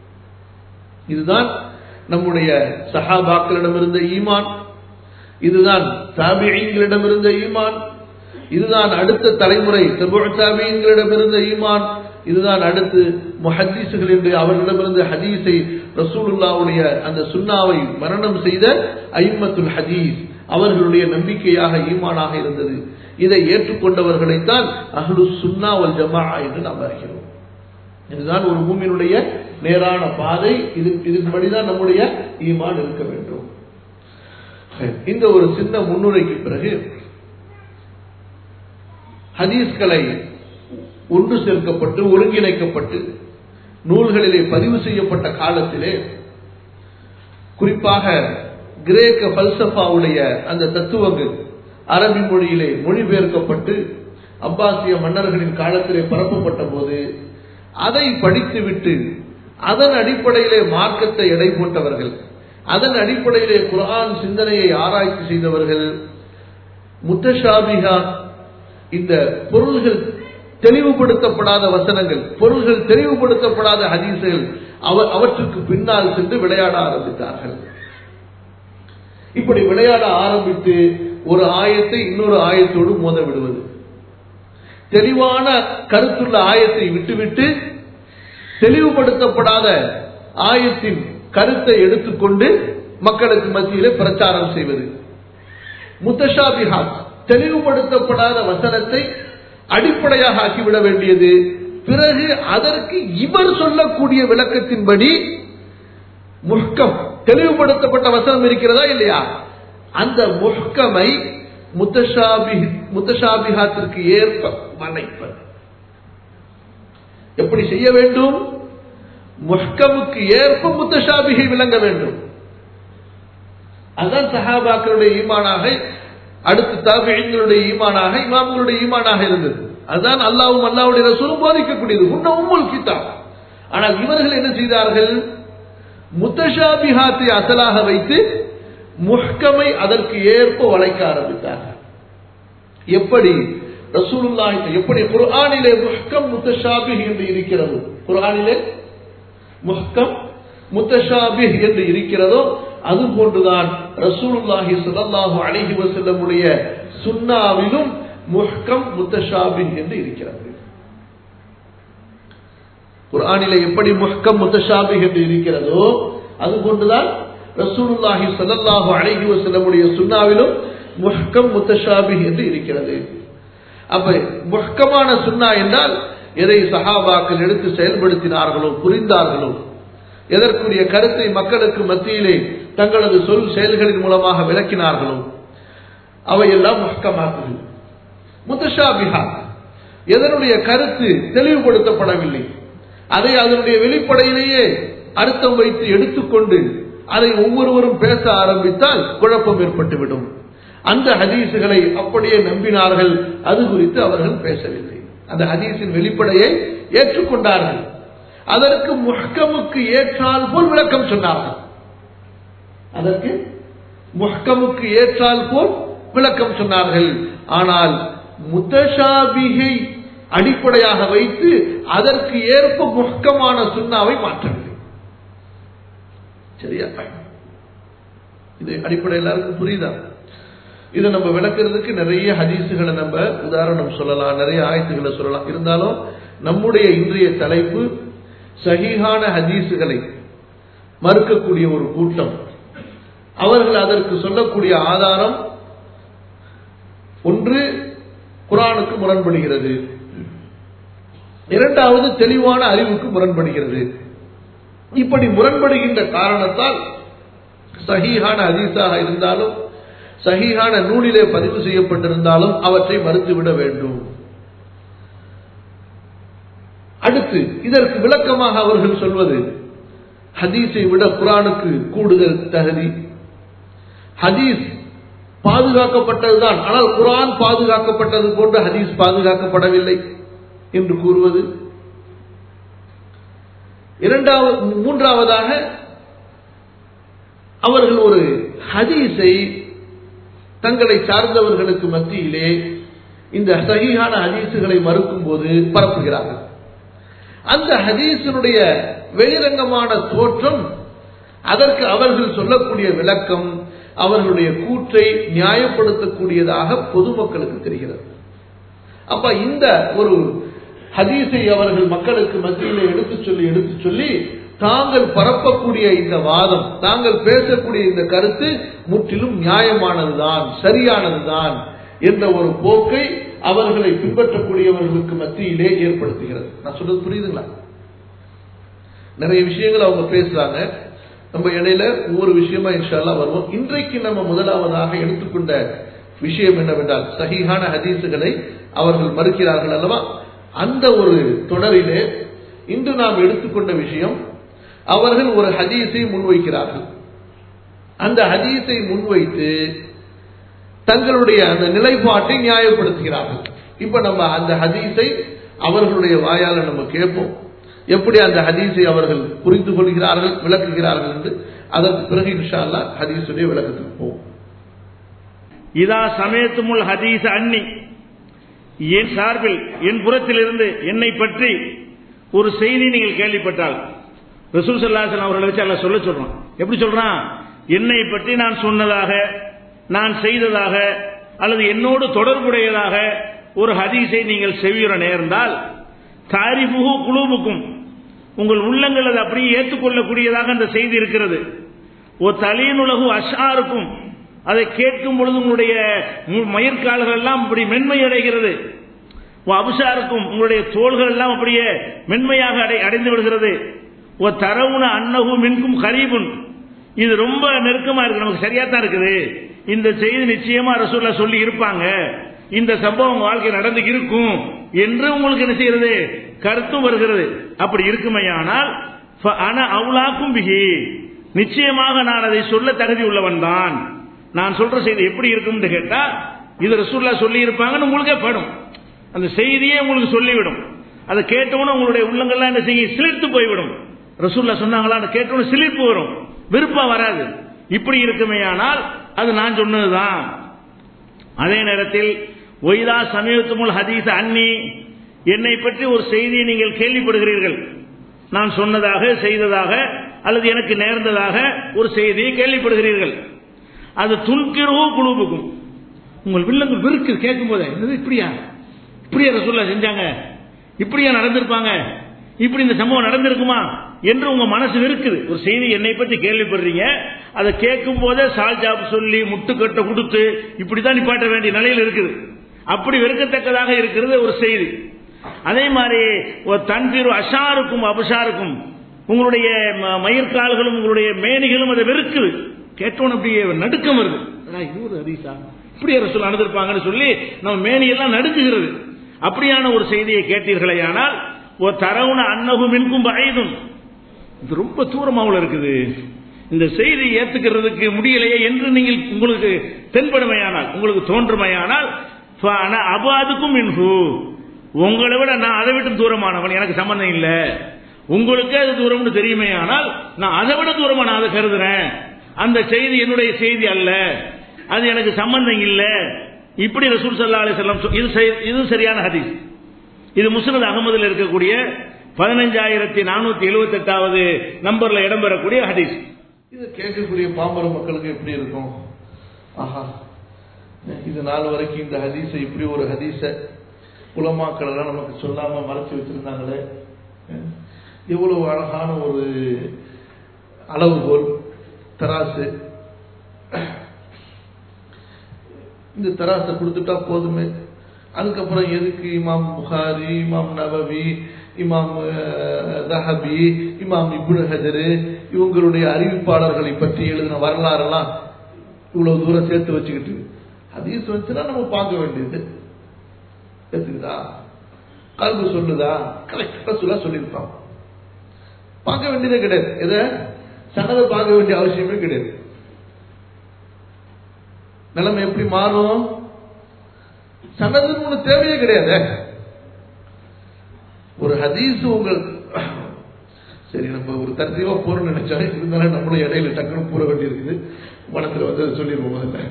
A: இதுதான் நம்முடைய சஹாபாக்களிடமிருந்த ஈமான் இதுதான் தாபியங்களிடமிருந்த ஈமான் இதுதான் அடுத்த தலைமுறை தாபியங்களிடமிருந்த ஈமான் இதுதான் அடுத்து முஹத்தீசுகள் என்று அவர்களிடமிருந்து ஹதீஸை ரசூலுல்லாவுடைய அந்த சுன்னாவை மரணம் செய்த ஐம்மத்துல் ஹதீஸ் அவர்களுடைய நம்பிக்கையாக ஈமானாக இருந்தது இதை ஏற்றுக்கொண்டவர்களைத்தான் அஹ்லு சுன்னா வல் ஜமா என்று நாம் அறிகிறோம் இதுதான் ஒரு பூமியினுடைய நேரான பாதை இது இதன்படிதான் நம்முடைய ஈமான் இருக்க வேண்டும் இந்த ஒரு சின்ன முன்னுரைக்கு பிறகு ஹதீஸ்களை ஒன்று சேர்க்கப்பட்டு ஒருங்கிணைக்கப்பட்டு நூல்களிலே பதிவு செய்யப்பட்ட காலத்திலே குறிப்பாக கிரேக்க பல்சஃபாவுடைய அந்த தத்துவங்கள் அரபி மொழியிலே மொழிபெயர்க்கப்பட்டு அப்பாசிய மன்னர்களின் காலத்திலே பரப்பப்பட்ட போது அதை படித்துவிட்டு அதன் அடிப்படையிலே மார்க்கத்தை எடை போட்டவர்கள் அதன் அடிப்படையிலே குரான் சிந்தனையை ஆராய்ச்சி செய்தவர்கள் முத்தஷாபிகா இந்த பொருள்கள் தெளிவுபடுத்தப்படாத வசனங்கள் பொருள்கள் தெளிவுபடுத்தப்படாத ஹதீசுகள் அவற்றுக்கு பின்னால் சென்று விளையாட ஆரம்பித்தார்கள் இப்படி விளையாட ஆரம்பித்து ஒரு ஆயத்தை இன்னொரு ஆயத்தோடு மோத விடுவது தெளிவான கருத்துள்ள ஆயத்தை விட்டுவிட்டு தெளிவுபடுத்தப்படாத ஆயத்தின் கருத்தை எடுத்துக்கொண்டு மக்களுக்கு மத்தியிலே பிரச்சாரம் செய்வது முத்தஷாபிஹாத் தெளிவுபடுத்தப்படாத வசனத்தை அடிப்படையாக ஆக்கிவிட வேண்டியது பிறகு அதற்கு இவர் சொல்லக்கூடிய விளக்கத்தின்படி முஷ்கம் தெளிவுபடுத்தப்பட்ட வசனம் இருக்கிறதா இல்லையா அந்த முஷ்கமை முத்தஷாபி முத்தஷாபிஹாத்திற்கு ஏற்ப வளைப்பது எப்படி செய்ய வேண்டும் முஷ்கமுக்கு ஏற்ப முத்தஷாபிகை விளங்க வேண்டும் அதுதான் சஹாபாக்களுடைய ஈமானாக அடுத்து தாபியங்களுடைய ஈமானாக இமாம்களுடைய ஈமானாக இருந்தது அதுதான் அல்லாவும் அல்லாவுடைய ரசூலும் போதிக்கக்கூடியது உன்ன உம்முல் கிதாப் ஆனால் இவர்கள் என்ன செய்தார்கள் முத்தஷாபிஹாத்தை அசலாக வைத்து முஷ்கமை அதற்கு ஏற்ப வளைக்க ஆரம்பித்தார்கள் எப்படி ரசூலுல்லா எப்படி குர்ஆனிலே முஹ்கம் முத்தஷாபிஹ் என்று இருக்கிறது குர்ஆனிலே முஹ்கம் முத்தஷாபிஹ் என்று இருக்கிறதோ அது போன்றுதான் ரசூலுல்லாஹி ஸல்லல்லாஹு அலைஹி வஸல்லமுடைய சுன்னாவிலும் முஹ்கம் முத்தஷாபி என்று இருக்கிறது குர்ஆனிலே எப்படி முஹ்கம் முத்தஷாபி என்று இருக்கிறதோ அது கொண்டுதான் ரசூலுல்லாஹி ஸல்லல்லாஹு அலைஹி வஸல்லமுடைய சுன்னாவிலும் முஹ்கம் முத்தஷாபி என்று இருக்கிறது அப்ப முஹ்கமான சுன்னா என்றால் எதை சஹாபாக்கள் எடுத்து செயல்படுத்தினார்களோ புரிந்தார்களோ எதற்குரிய கருத்தை மக்களுக்கு மத்தியிலே தங்களது சொல் செயல்களின் மூலமாக விளக்கினார்களோ அவையெல்லாம் முஹ்கமாக்குது முத்தஷாபிஹா எதனுடைய கருத்து தெளிவுபடுத்தப்படவில்லை அதை அதனுடைய வெளிப்படையிலேயே அர்த்தம் வைத்து எடுத்துக்கொண்டு அதை ஒவ்வொருவரும் பேச ஆரம்பித்தால் குழப்பம் ஏற்பட்டுவிடும் அந்த ஹதீசுகளை அப்படியே நம்பினார்கள் அது குறித்து அவர்கள் பேசவில்லை அந்த ஹதீஸின் வெளிப்படையை ஏற்றுக்கொண்டார்கள் அதற்கு முஹ்கமுக்கு ஏற்றால் போல் விளக்கம் சொன்னார்கள் அதற்கு முஹ்கமுக்கு ஏற்றால் போல் விளக்கம் சொன்னார்கள் ஆனால் முத்தஷாபிகை அடிப்படையாக வைத்து அதற்கு ஏற்ப முஹ்கமான சுண்ணாவை மாற்றவில்லை சரியா இது அடிப்படை எல்லாருக்கும் புரியுதா இதை நம்ம விளக்குறதுக்கு நிறைய ஹதீசுகளை நம்ம உதாரணம் சொல்லலாம் நிறைய ஆயத்துகளை சொல்லலாம் இருந்தாலும் நம்முடைய இன்றைய தலைப்பு சஹீஹான ஹதீசுகளை மறுக்கக்கூடிய ஒரு கூட்டம் அவர்கள் அதற்கு சொல்லக்கூடிய ஆதாரம் ஒன்று குரானுக்கு முரண்படுகிறது இரண்டாவது தெளிவான அறிவுக்கு முரண்படுகிறது இப்படி முரண்படுகின்ற காரணத்தால் சஹீஹான ஹதீஸாக இருந்தாலும் சஹீஹான நூலிலே பதிவு செய்யப்பட்டிருந்தாலும் அவற்றை மறுத்துவிட வேண்டும் அடுத்து இதற்கு விளக்கமாக அவர்கள் சொல்வது ஹதீஸை விட குரானுக்கு கூடுதல் தகுதி ஹதீஸ் பாதுகாக்கப்பட்டதுதான் ஆனால் குரான் பாதுகாக்கப்பட்டது போன்று ஹதீஸ் பாதுகாக்கப்படவில்லை என்று கூறுவது இரண்டாவது மூன்றாவதாக அவர்கள் ஒரு ஹதீஸை தங்களை சார்ந்தவர்களுக்கு மத்தியிலே இந்த சகிஹான ஹதீஸுகளை மறுக்கும் போது பரப்புகிறார்கள் அந்த ஹதீஸினுடைய வெளிரங்கமான தோற்றம் அதற்கு அவர்கள் சொல்லக்கூடிய விளக்கம் அவர்களுடைய கூற்றை நியாயப்படுத்தக்கூடியதாக பொதுமக்களுக்கு தெரிகிறது அப்ப இந்த ஒரு ஹதீஸை அவர்கள் மக்களுக்கு மத்தியில் எடுத்து சொல்லி எடுத்து சொல்லி தாங்கள் பரப்பக்கூடிய இந்த வாதம் தாங்கள் பேசக்கூடிய இந்த கருத்து முற்றிலும் நியாயமானதுதான் சரியானதுதான் என்ற ஒரு போக்கை அவர்களை பின்பற்றக்கூடியவர்களுக்கு மத்தியிலே ஏற்படுத்துகிறது நான் சொல்றது புரியுதுங்களா நிறைய விஷயங்கள் அவங்க பேசுறாங்க நம்ம இடையில ஒவ்வொரு விஷயமா இன்ஷால்லா வருவோம் இன்றைக்கு நம்ம முதலாவதாக எடுத்துக்கொண்ட விஷயம் என்னவென்றால் சஹீஹான ஹதீஸுகளை அவர்கள் மறுக்கிறார்கள் அல்லவா அந்த ஒரு தொடரிலே இன்று நாம் எடுத்துக்கொண்ட விஷயம் அவர்கள் ஒரு ஹதீஸை முன்வைக்கிறார்கள் அந்த ஹதீஸை முன்வைத்து தங்களுடைய அந்த நிலைப்பாட்டை நியாயப்படுத்துகிறார்கள் இப்ப நம்ம அந்த ஹதீஸை அவர்களுடைய வாயால நம்ம கேட்போம் எப்படி அந்த ஹதீஸை அவர்கள் புரிந்து கொள்கிறார்கள் விளக்குகிறார்கள் என்று அதற்கு பிறகு இன்ஷா அல்லா ஹதீஸுடைய விளக்கத்துக்கு போவோம்
B: இதா சமயத்துமுல் ஹதீஸ் அன்னி என் சார்பில் என் புறத்திலிருந்து என்னை பற்றி ஒரு செய்தி நீங்கள் கேள்விப்பட்டால் ரசூல் சல்லாசன் அவர்களை வச்சு அல்ல சொல்ல சொல்றான் எப்படி சொல்றான் என்னை பற்றி நான் சொன்னதாக நான் செய்ததாக அல்லது என்னோடு தொடர்புடையதாக ஒரு ஹதீஸை நீங்கள் செவியுற நேர்ந்தால் தாரிபுகு குழுவுக்கும் உங்கள் உள்ளங்கள் அதை அப்படியே ஏற்றுக்கொள்ளக்கூடியதாக அந்த செய்தி இருக்கிறது ஓ தலியனுலகு அஷாருக்கும் அதை கேட்கும் பொழுது உங்களுடைய மயிர்கால்கள் எல்லாம் அப்படி மென்மை அடைகிறது அபிசாருக்கும் உங்களுடைய தோள்கள் எல்லாம் அப்படியே மென்மையாக அடை அடைந்து விடுகிறது ஓ தரவுன அன்னகு மின்கும் கரீபுன் இது ரொம்ப நெருக்கமா இருக்கு நமக்கு சரியா தான் இருக்குது இந்த செய்தி நிச்சயமா ரசூல்லா சொல்லி இருப்பாங்க இந்த சம்பவம் வாழ்க்கை நடந்து இருக்கும் என்று உங்களுக்கு என்ன செய்யறது கருத்தும் வருகிறது அப்படி இருக்குமையானால் ஆனா அவுலாக்கும் பிகி நிச்சயமாக நான் அதை சொல்ல தகுதி உள்ளவன் தான் நான் சொல்ற செய்தி எப்படி இருக்கும்னு கேட்டா இது ரசூல்லா சொல்லி இருப்பாங்கன்னு உங்களுக்கே படும் அந்த செய்தியே உங்களுக்கு சொல்லிவிடும் அதை கேட்டவுடனே உங்களுடைய உள்ளங்கள்லாம் என்ன செய்ய சிலிர்த்து போய்விடும் ரசூல்லா சொன்னாங்களா கேட்டவுடனே சிலிர்ப்பு வரும் விருப்பம் வராது இப்படி இருக்குமேயானால் அது நான் சொன்னதுதான் அதே நேரத்தில் ஒய்தா சமீபத்துமுல் ஹதீஸ் அன்னி என்னை பற்றி ஒரு செய்தியை நீங்கள் கேள்விப்படுகிறீர்கள் நான் சொன்னதாக செய்ததாக அல்லது எனக்கு நேர்ந்ததாக ஒரு செய்தியை கேள்விப்படுகிறீர்கள் அது துன்கிரோ குழுவுக்கும் உங்கள் வில்லங்கள் வெறுக்கு கேட்கும் போதே என்னது இப்படியா இப்படியா ரசூல்லா செஞ்சாங்க இப்படியா நடந்திருப்பாங்க இப்படி இந்த சம்பவம் நடந்திருக்குமா என்று உங்க மனசு இருக்குது ஒரு செய்தி என்னை பற்றி கேள்விப்படுறீங்க அதை கேட்கும் போதே சால் ஜாப் சொல்லி முட்டுக்கட்டை கொடுத்து இப்படிதான் நிப்பாட்ட வேண்டிய நிலையில் இருக்குது அப்படி வெறுக்கத்தக்கதாக இருக்கிறது ஒரு செய்தி அதே மாதிரி ஒரு தன்பிரு அஷாருக்கும் அபஷாருக்கும் உங்களுடைய ம- மயிர்கால்களும் உங்களுடைய மேனிகளும் அதை வெறுக்குது கேட்டோன்னு அப்படியே நடுக்கம் வருது அடா, இது ஒரு ஹதீஸா இப்படி ரசூல் நடந்திருப்பாங்கன்னு சொல்லி நம்ம மேனியெல்லாம் நடுக்குகிறது அப்படியான ஒரு செய்தியை கேட்டீர்களே ஆனால் ஒரு தரவுன அன்னகு மின்கும் பயதும் இது ரொம்ப தூரமாவில் இருக்குது இந்த செய்தி ஏத்துக்கிறதுக்கு முடியலையே என்று நீங்கள் உங்களுக்கு தென்படுமையானால் உங்களுக்கு தோன்றுமையானால் அபாதுக்கும் மின்ஹு உங்களை விட நான் அதை விட்டு தூரமானவன் எனக்கு சம்பந்தம் இல்லை உங்களுக்கே அது தூரம்னு தெரியுமே ஆனால் நான் அதை விட தூரமா நான் அதை கருதுறேன் அந்த செய்தி என்னுடைய செய்தி அல்ல அது எனக்கு சம்பந்தம் இல்லை இப்படி ரசூல் சல்லா அலிசல்லாம் இது சரி- இது சரியான ஹதீஸ் இது முஸ்னத் அகமதுல இருக்கக்கூடிய பதினஞ்சாயிரத்தி நானூத்தி எழுபத்தி எட்டாவது நம்பர்ல இடம்பெறக்கூடிய ஹதீஸ்
A: இது கேட்கக்கூடிய பாமர மக்களுக்கு எப்படி இருக்கும் ஆஹா இது நாள் வரைக்கும் இந்த ஹதீஸை இப்படி ஒரு ஹதீஸ உலமாக்கள் எல்லாம் நமக்கு சொல்லாம மறைச்சு வச்சிருந்தாங்களே எவ்வளவு அழகான ஒரு அளவுகோல் தராசு இந்த தராசை கொடுத்துட்டா போதுமே அதுக்கப்புறம் எதுக்கு இமாம் புகாரி இமாம் நபவி இமாம் அஹ், தஹபி இமாம் இப்னு ஹஜரு இவங்களுடைய அறிவிப்பாளர்களை பற்றி எழுதின வரலாறெல்லாம் இவ்வளவு தூரம் சேர்த்து வச்சுக்கிட்டு ஹதீஸ் வந்துச்சுன்னா நம்ம பார்க்க வேண்டியது ஏத்துக்குதா கல்வி சொல்லுதா கரெக்டா சொல்ல சொல்லியிருப்பான் பார்க்க வேண்டியதே கிடையாது எதை சனதை பார்க்க வேண்டிய அவசியமே கிடையாது நிலைமை எப்படி மாறும் சனதுன்னு ஒண்ணு தேவையே கிடையாது ஒரு ஹதீஸ் உங்கள் சரி நம்ம ஒரு தர்த்தீவா போறோம்னு நினைச்சா இருந்தாலும் நம்மளும் இடையில டக்குனு கூற வேண்டியிருக்குது மனத்துல வந்து அதை சொல்லிடுவோம் முதல்ல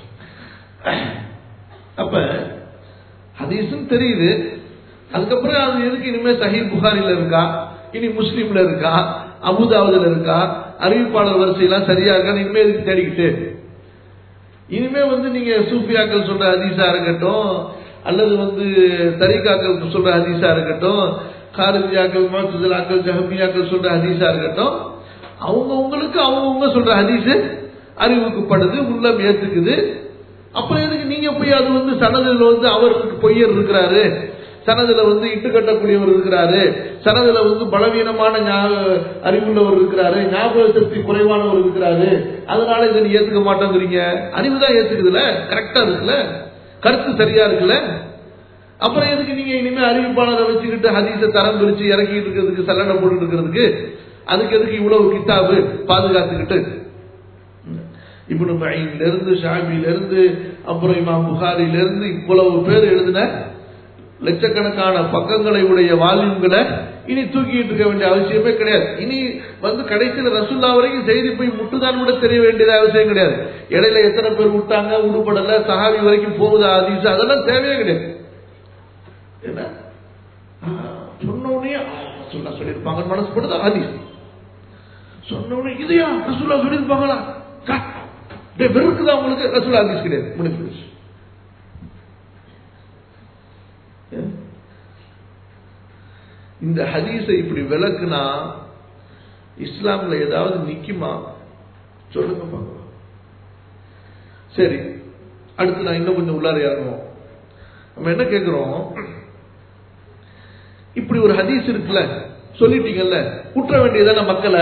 A: அப்ப ஹதீஸும் தெரியுது அதுக்கப்புறம் அது எதுக்கு இனிமே சஹீ புகாரில இருக்கா இனி முஸ்லீம்ல இருக்கா அபுதாவுதுல இருக்கா அறிவிப்பாளர் வரிசையெல்லாம் சரியா இருக்கான்னு இனிமே எதுக்கு தேடிக்கிட்டு இனிமே வந்து நீங்க சூஃபியாக்கள் சொல்ற ஹதீஸா இருக்கட்டும் அல்லது வந்து தரிகாக்கள் சொல்ற ஹதீஸா இருக்கட்டும் காரதியாக்கள் மாசுதலாக்கள் ஜஹமியாக்கள் சொல்ற ஹதீஸா இருக்கட்டும் அவங்க உங்களுக்கு அவங்கவுங்க சொல்ற ஹதீஸ் அறிவுக்குப்படுது உள்ளம் ஏத்துக்குது அப்புறம் எதுக்கு நீங்க போய் அது வந்து சனதுல வந்து அவருக்கு பொய்யர் இருக்கிறாரு சனதுல வந்து இட்டு கட்டக்கூடியவர் இருக்கிறாரு சனதுல வந்து பலவீனமான ஞா- அறிவுள்ளவர் இருக்கிறாரு ஞாபக சக்தி குறைவானவர் இருக்கிறாரு அதனால இதை நீ ஏத்துக்க மாட்டேங்கிறீங்க அறிவு தான் ஏத்துக்குதுல கரெக்டா இருக்குல்ல கருத்து சரியா இருக்குல்ல அப்புறம் எதுக்கு நீங்க இனிமே அறிவிப்பாளரை வச்சுக்கிட்டு ஹதீஸை தரம் பிரிச்சு இறக்கிட்டு இருக்கிறதுக்கு சல்லடை போட்டு இருக்கிறதுக்கு அதுக்கு எதுக்கு இவ்வளவு கித்தாபு பாதுகாத்துக்கிட்டு இப்னு மঈன்ல இருந்து ஷாபியில இருந்து அப்புறம் இமாம் புகாரில இருந்து இவ்வளவு பேர் எழுதின லட்சக்கணக்கான பக்கங்களை உடைய வால்யூம்களை இனி தூக்கிட்டு இருக்க வேண்டிய அவசியமே கிடையாது இனி வந்து கடைசியில ரசுல்லா வரைக்கும் செய்தி போய் முட்டுதான் கூட தெரிய வேண்டியது அவசியம் கிடையாது இடையில எத்தனை பேர் விட்டாங்க உருப்படல சஹாபி வரைக்கும் போகுதா அதிசு அதெல்லாம் தேவையே கிடையாது என்ன ஆ, சொன்ன உடனே ஆ, ரசூல்லா சொல்லியிருப்பாங்க மனசு படுதா ஹதீஸ் சொன்ன உடனே இதையா ரசூல்லா சொல்லியிருப்பாங்களா கா, டேய், வெறுக்குதா உங்களுக்கு ரசூல்லா ஹதீஸ் கிடையாது முடிஞ்சு போச்சு ஏன்? இந்த ஹதீஸை இப்படி விளக்குனா இஸ்லாம்ல ஏதாவது நிக்குமா சொல்லுங்க பார்க்கலாம் சரி அடுத்து நான் இன்னும் கொஞ்சம் உள்ளார இறங்குவோம் நம்ம என்ன கேட்கிறோம் இப்படி ஒரு ஹதீஸ் இருக்குல்ல சொல்லிட்டீங்கல்ல குற்ற வேண்டியதான மக்களை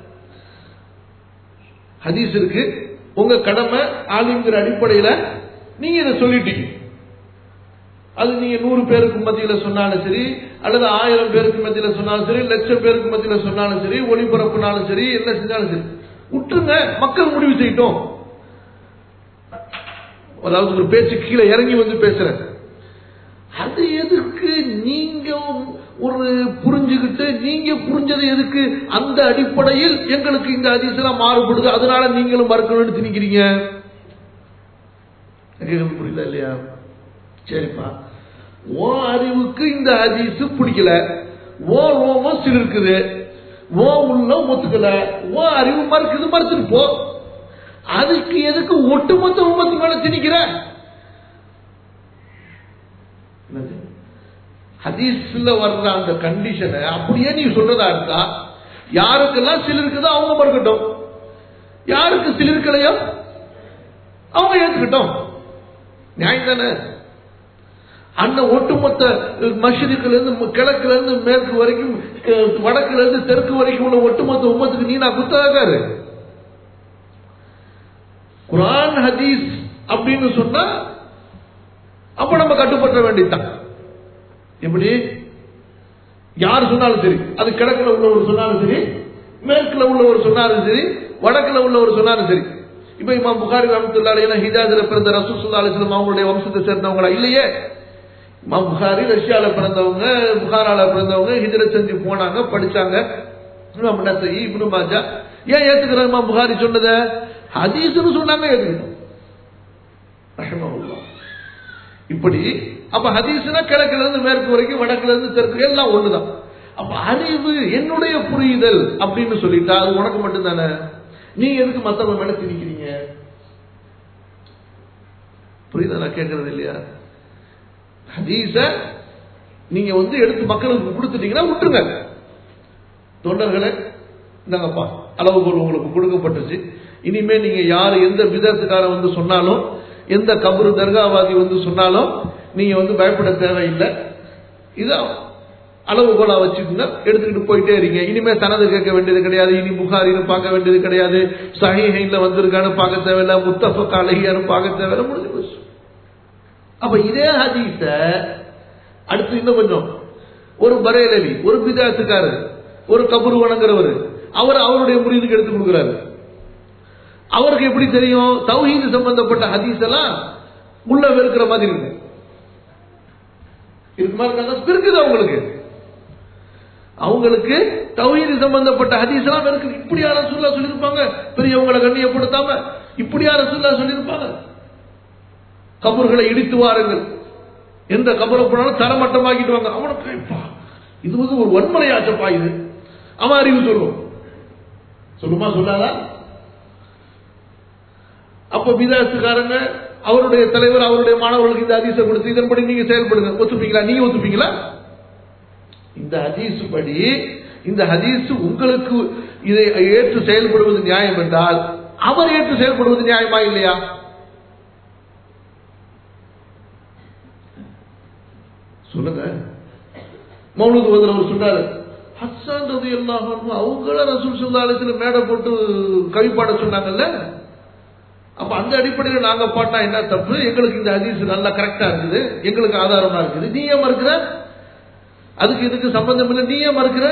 A: ஹதீஸ் இருக்கு உங்க கடமை ஆலிம்ங்கிற அடிப்படையில நீங்க இதை சொல்லிட்டீங்க அது நீங்க நூறு பேருக்கு மத்தியில சொன்னாலும் சரி அல்லது ஆயிரம் பேருக்கு மத்தியில சொன்னாலும் சரி லட்சம் பேருக்கு மத்தியில சொன்னாலும் சரி ஒளிபரப்புனாலும் சரி என்ன செஞ்சாலும் சரி விட்டுருங்க மக்கள் முடிவு செய்யட்டும் அதாவது ஒரு பேச்சு கீழே இறங்கி வந்து பேசுறேன் அது எதுக்கு நீங்க ஒரு புரிஞ்சுக்கிட்டு நீங்க புரிஞ்சது எதுக்கு அந்த அடிப்படையில் எங்களுக்கு இந்த அதிசயம் மாறுபடுது அதனால நீங்களும் மறுக்கணும்னு திணிக்கிறீங்க கேட்கறது புரியல இல்லையா சரிப்பா ஓ அறிவுக்கு இந்த ஹதீஸ் பிடிக்கல ஓ ரோமம் சிலிருக்குது ஓ உள்ளம் ஒத்துக்கல ஓ அறிவு மறுக்குது மறுத்துட்டு போ அதுக்கு எதுக்கு ஒட்டுமொத்த உமத்து மேல திணிக்கிற ஹதீஸ்ல வர்ற அந்த கண்டிஷனை அப்படியே நீ சொல்றதா இருந்தா யாருக்கெல்லாம் சிலிருக்குதோ அவங்க மறுக்கட்டும் யாருக்கு சிலிருக்கலையோ அவங்க ஏத்துக்கிட்டோம் நியாயம் தானே அந்த ஒட்டுமொத்த மஷரிக்குல இருந்து கிழக்குல இருந்து மேற்கு வரைக்கும் அஹ், வடக்குல இருந்து தெற்கு வரைக்கும் உள்ள ஒட்டுமொத்த உம்மத்துக்கு நீ நான் குத்தகாரு குரான் ஹதீஸ் அப்படின்னு சொன்னா அப்ப நம்ம கட்டுப்பட்ட வேண்டியதுதான் எப்படி யார் சொன்னாலும் சரி அது கிழக்குல உள்ளவர் சொன்னாலும் சரி மேற்குல உள்ளவர் சொன்னாலும் சரி வடக்குல உள்ளவர் சொன்னாலும் சரி இப்ப இமாம் புகாரி ரஹமத்துல்லாஹி ஹிஜாஸ்ல பிறந்த ரசூல் ஸல்லல்லாஹு அலைஹி வஸல்லம் அவங்களுடைய வம்சத்தை சேர்ந்தவங்களா இல்லையே இமாம் புகாரி ரஷ்யால பிறந்தவங்க புகாரால பிறந்தவங்க ஹிஜ்ரத் செஞ்சு போனாங்க படிச்சாங்க இமாம் நசை இப்னு மாஜா ஏன் ஏத்துக்கிறார் இமாம் புகாரி சொன்னதை ஹதீஸ்னு சொன்னாங்க ஏத்துக்கிட்டோம் ரஹ்மத்துல்லாஹ் இப்படி அப்ப ஹதீஸ்னா கிழக்குல இருந்து மேற்கு வரைக்கும் வடக்குல இருந்து தெற்கு எல்லாம் ஒண்ணுதான் அப்ப அறிவு என்னுடைய புரிதல் அப்படின்னு சொல்லிட்டா அது உனக்கு மட்டும்தானே நீ எதுக்கு மத்தவங்க மேல திணிக்கிறீங்க புரியுதா நான் கேட்கறது இல்லையா ஹதீஸ நீங்க வந்து எடுத்து மக்களுக்கு கொடுத்துட்டீங்கன்னா விட்டுருங்க தொண்டர்களே இந்தாங்கப்பா அளவுகோல் உங்களுக்கு கொடுக்கப்பட்டுச்சு இனிமே நீங்க யார் எந்த விதத்துக்காரன் வந்து சொன்னாலும் எந்த கபரு தர்காவாதி வந்து சொன்னாலும் நீங்க வந்து பயப்பட தேவையில்லை இதான் அளவுகோலா வச்சுக்கோங்க எடுத்துக்கிட்டு போயிட்டே இருங்க இனிமே சனது கேட்க வேண்டியது கிடையாது இனி புகாரின்னு பார்க்க வேண்டியது கிடையாது சஹீஹைன்ல வந்திருக்கான்னு பார்க்க தேவையில்ல முத்தஃபக் அழகியான்னு பார்க்க தேவையில்ல முடிஞ்சு போச்சு அப்ப இதே ஹதீஸ அடுத்து இன்னும் கொஞ்சம் ஒரு பரேலவி ஒரு பிதாத்துக்காரர் ஒரு கபரு வணங்குறவர் அவர் அவருடைய முறியதுக்கு எடுத்து கொடுக்குறாரு அவருக்கு எப்படி தெரியும் தௌஹீது சம்பந்தப்பட்ட ஹதீஸ் எல்லாம் உள்ள வெறுக்கிற மாதிரி இருக்கும் இருக்குமா இருக்காங்க இருக்குது அவங்களுக்கு அவங்களுக்கு தௌஹீது சம்பந்தப்பட்ட ஹதீஸ் எல்லாம் வெறுக்குது இப்படியா ரசூல்லா சொல்லியிருப்பாங்க பெரியவங்களை கண்ணியப்படுத்தாம இப்படியா ரசூல்லா சொல்லியிருப்பாங்க கபர்களை இடித்து வாருங்கள் எந்த கபரை போனாலும் தரமட்டமாக்கிட்டு வாங்க அவனுக்கு "எப்பா, இது வந்து ஒரு வன்முறையாச்சப்பா இது அவன் அறிவு சொல்லும் சொல்லுமா சொல்லாதா அப்ப விதாசுக்காரங்க அவருடைய தலைவர் அவருடைய மாணவர்களுக்கு இந்த ஹதீஸை கொடுத்து இதன்படி நீங்க செயல்படுங்க ஒத்துப்பீங்களா நீங்க ஒத்துப்பீங்களா இந்த ஹதீஸ் படி இந்த ஹதீஸ் உங்களுக்கு இதை ஏற்று செயல்படுவது நியாயம் என்றால் அவர் ஏற்று செயல்படுவது நியாயமா இல்லையா சொல்லுங்க மௌனது அவர் சொன்னாரு ஹஸ்ஸான் ரதி அல்லாஹ் அவங்கள ரசூல் சுல்லாலத்தில் மேடை போட்டு கவி பாட சொன்னாங்கல்ல அப்ப அந்த அடிப்படையில் நாங்க பாட்டா என்ன தப்பு எங்களுக்கு இந்த ஹதீஸ் நல்லா கரெக்டா இருக்குது எங்களுக்கு ஆதாரமா இருக்குது நீ ஏன் மறுக்கிற அதுக்கு இதுக்கு சம்பந்தம் இல்லை நீ ஏன் மறுக்கிற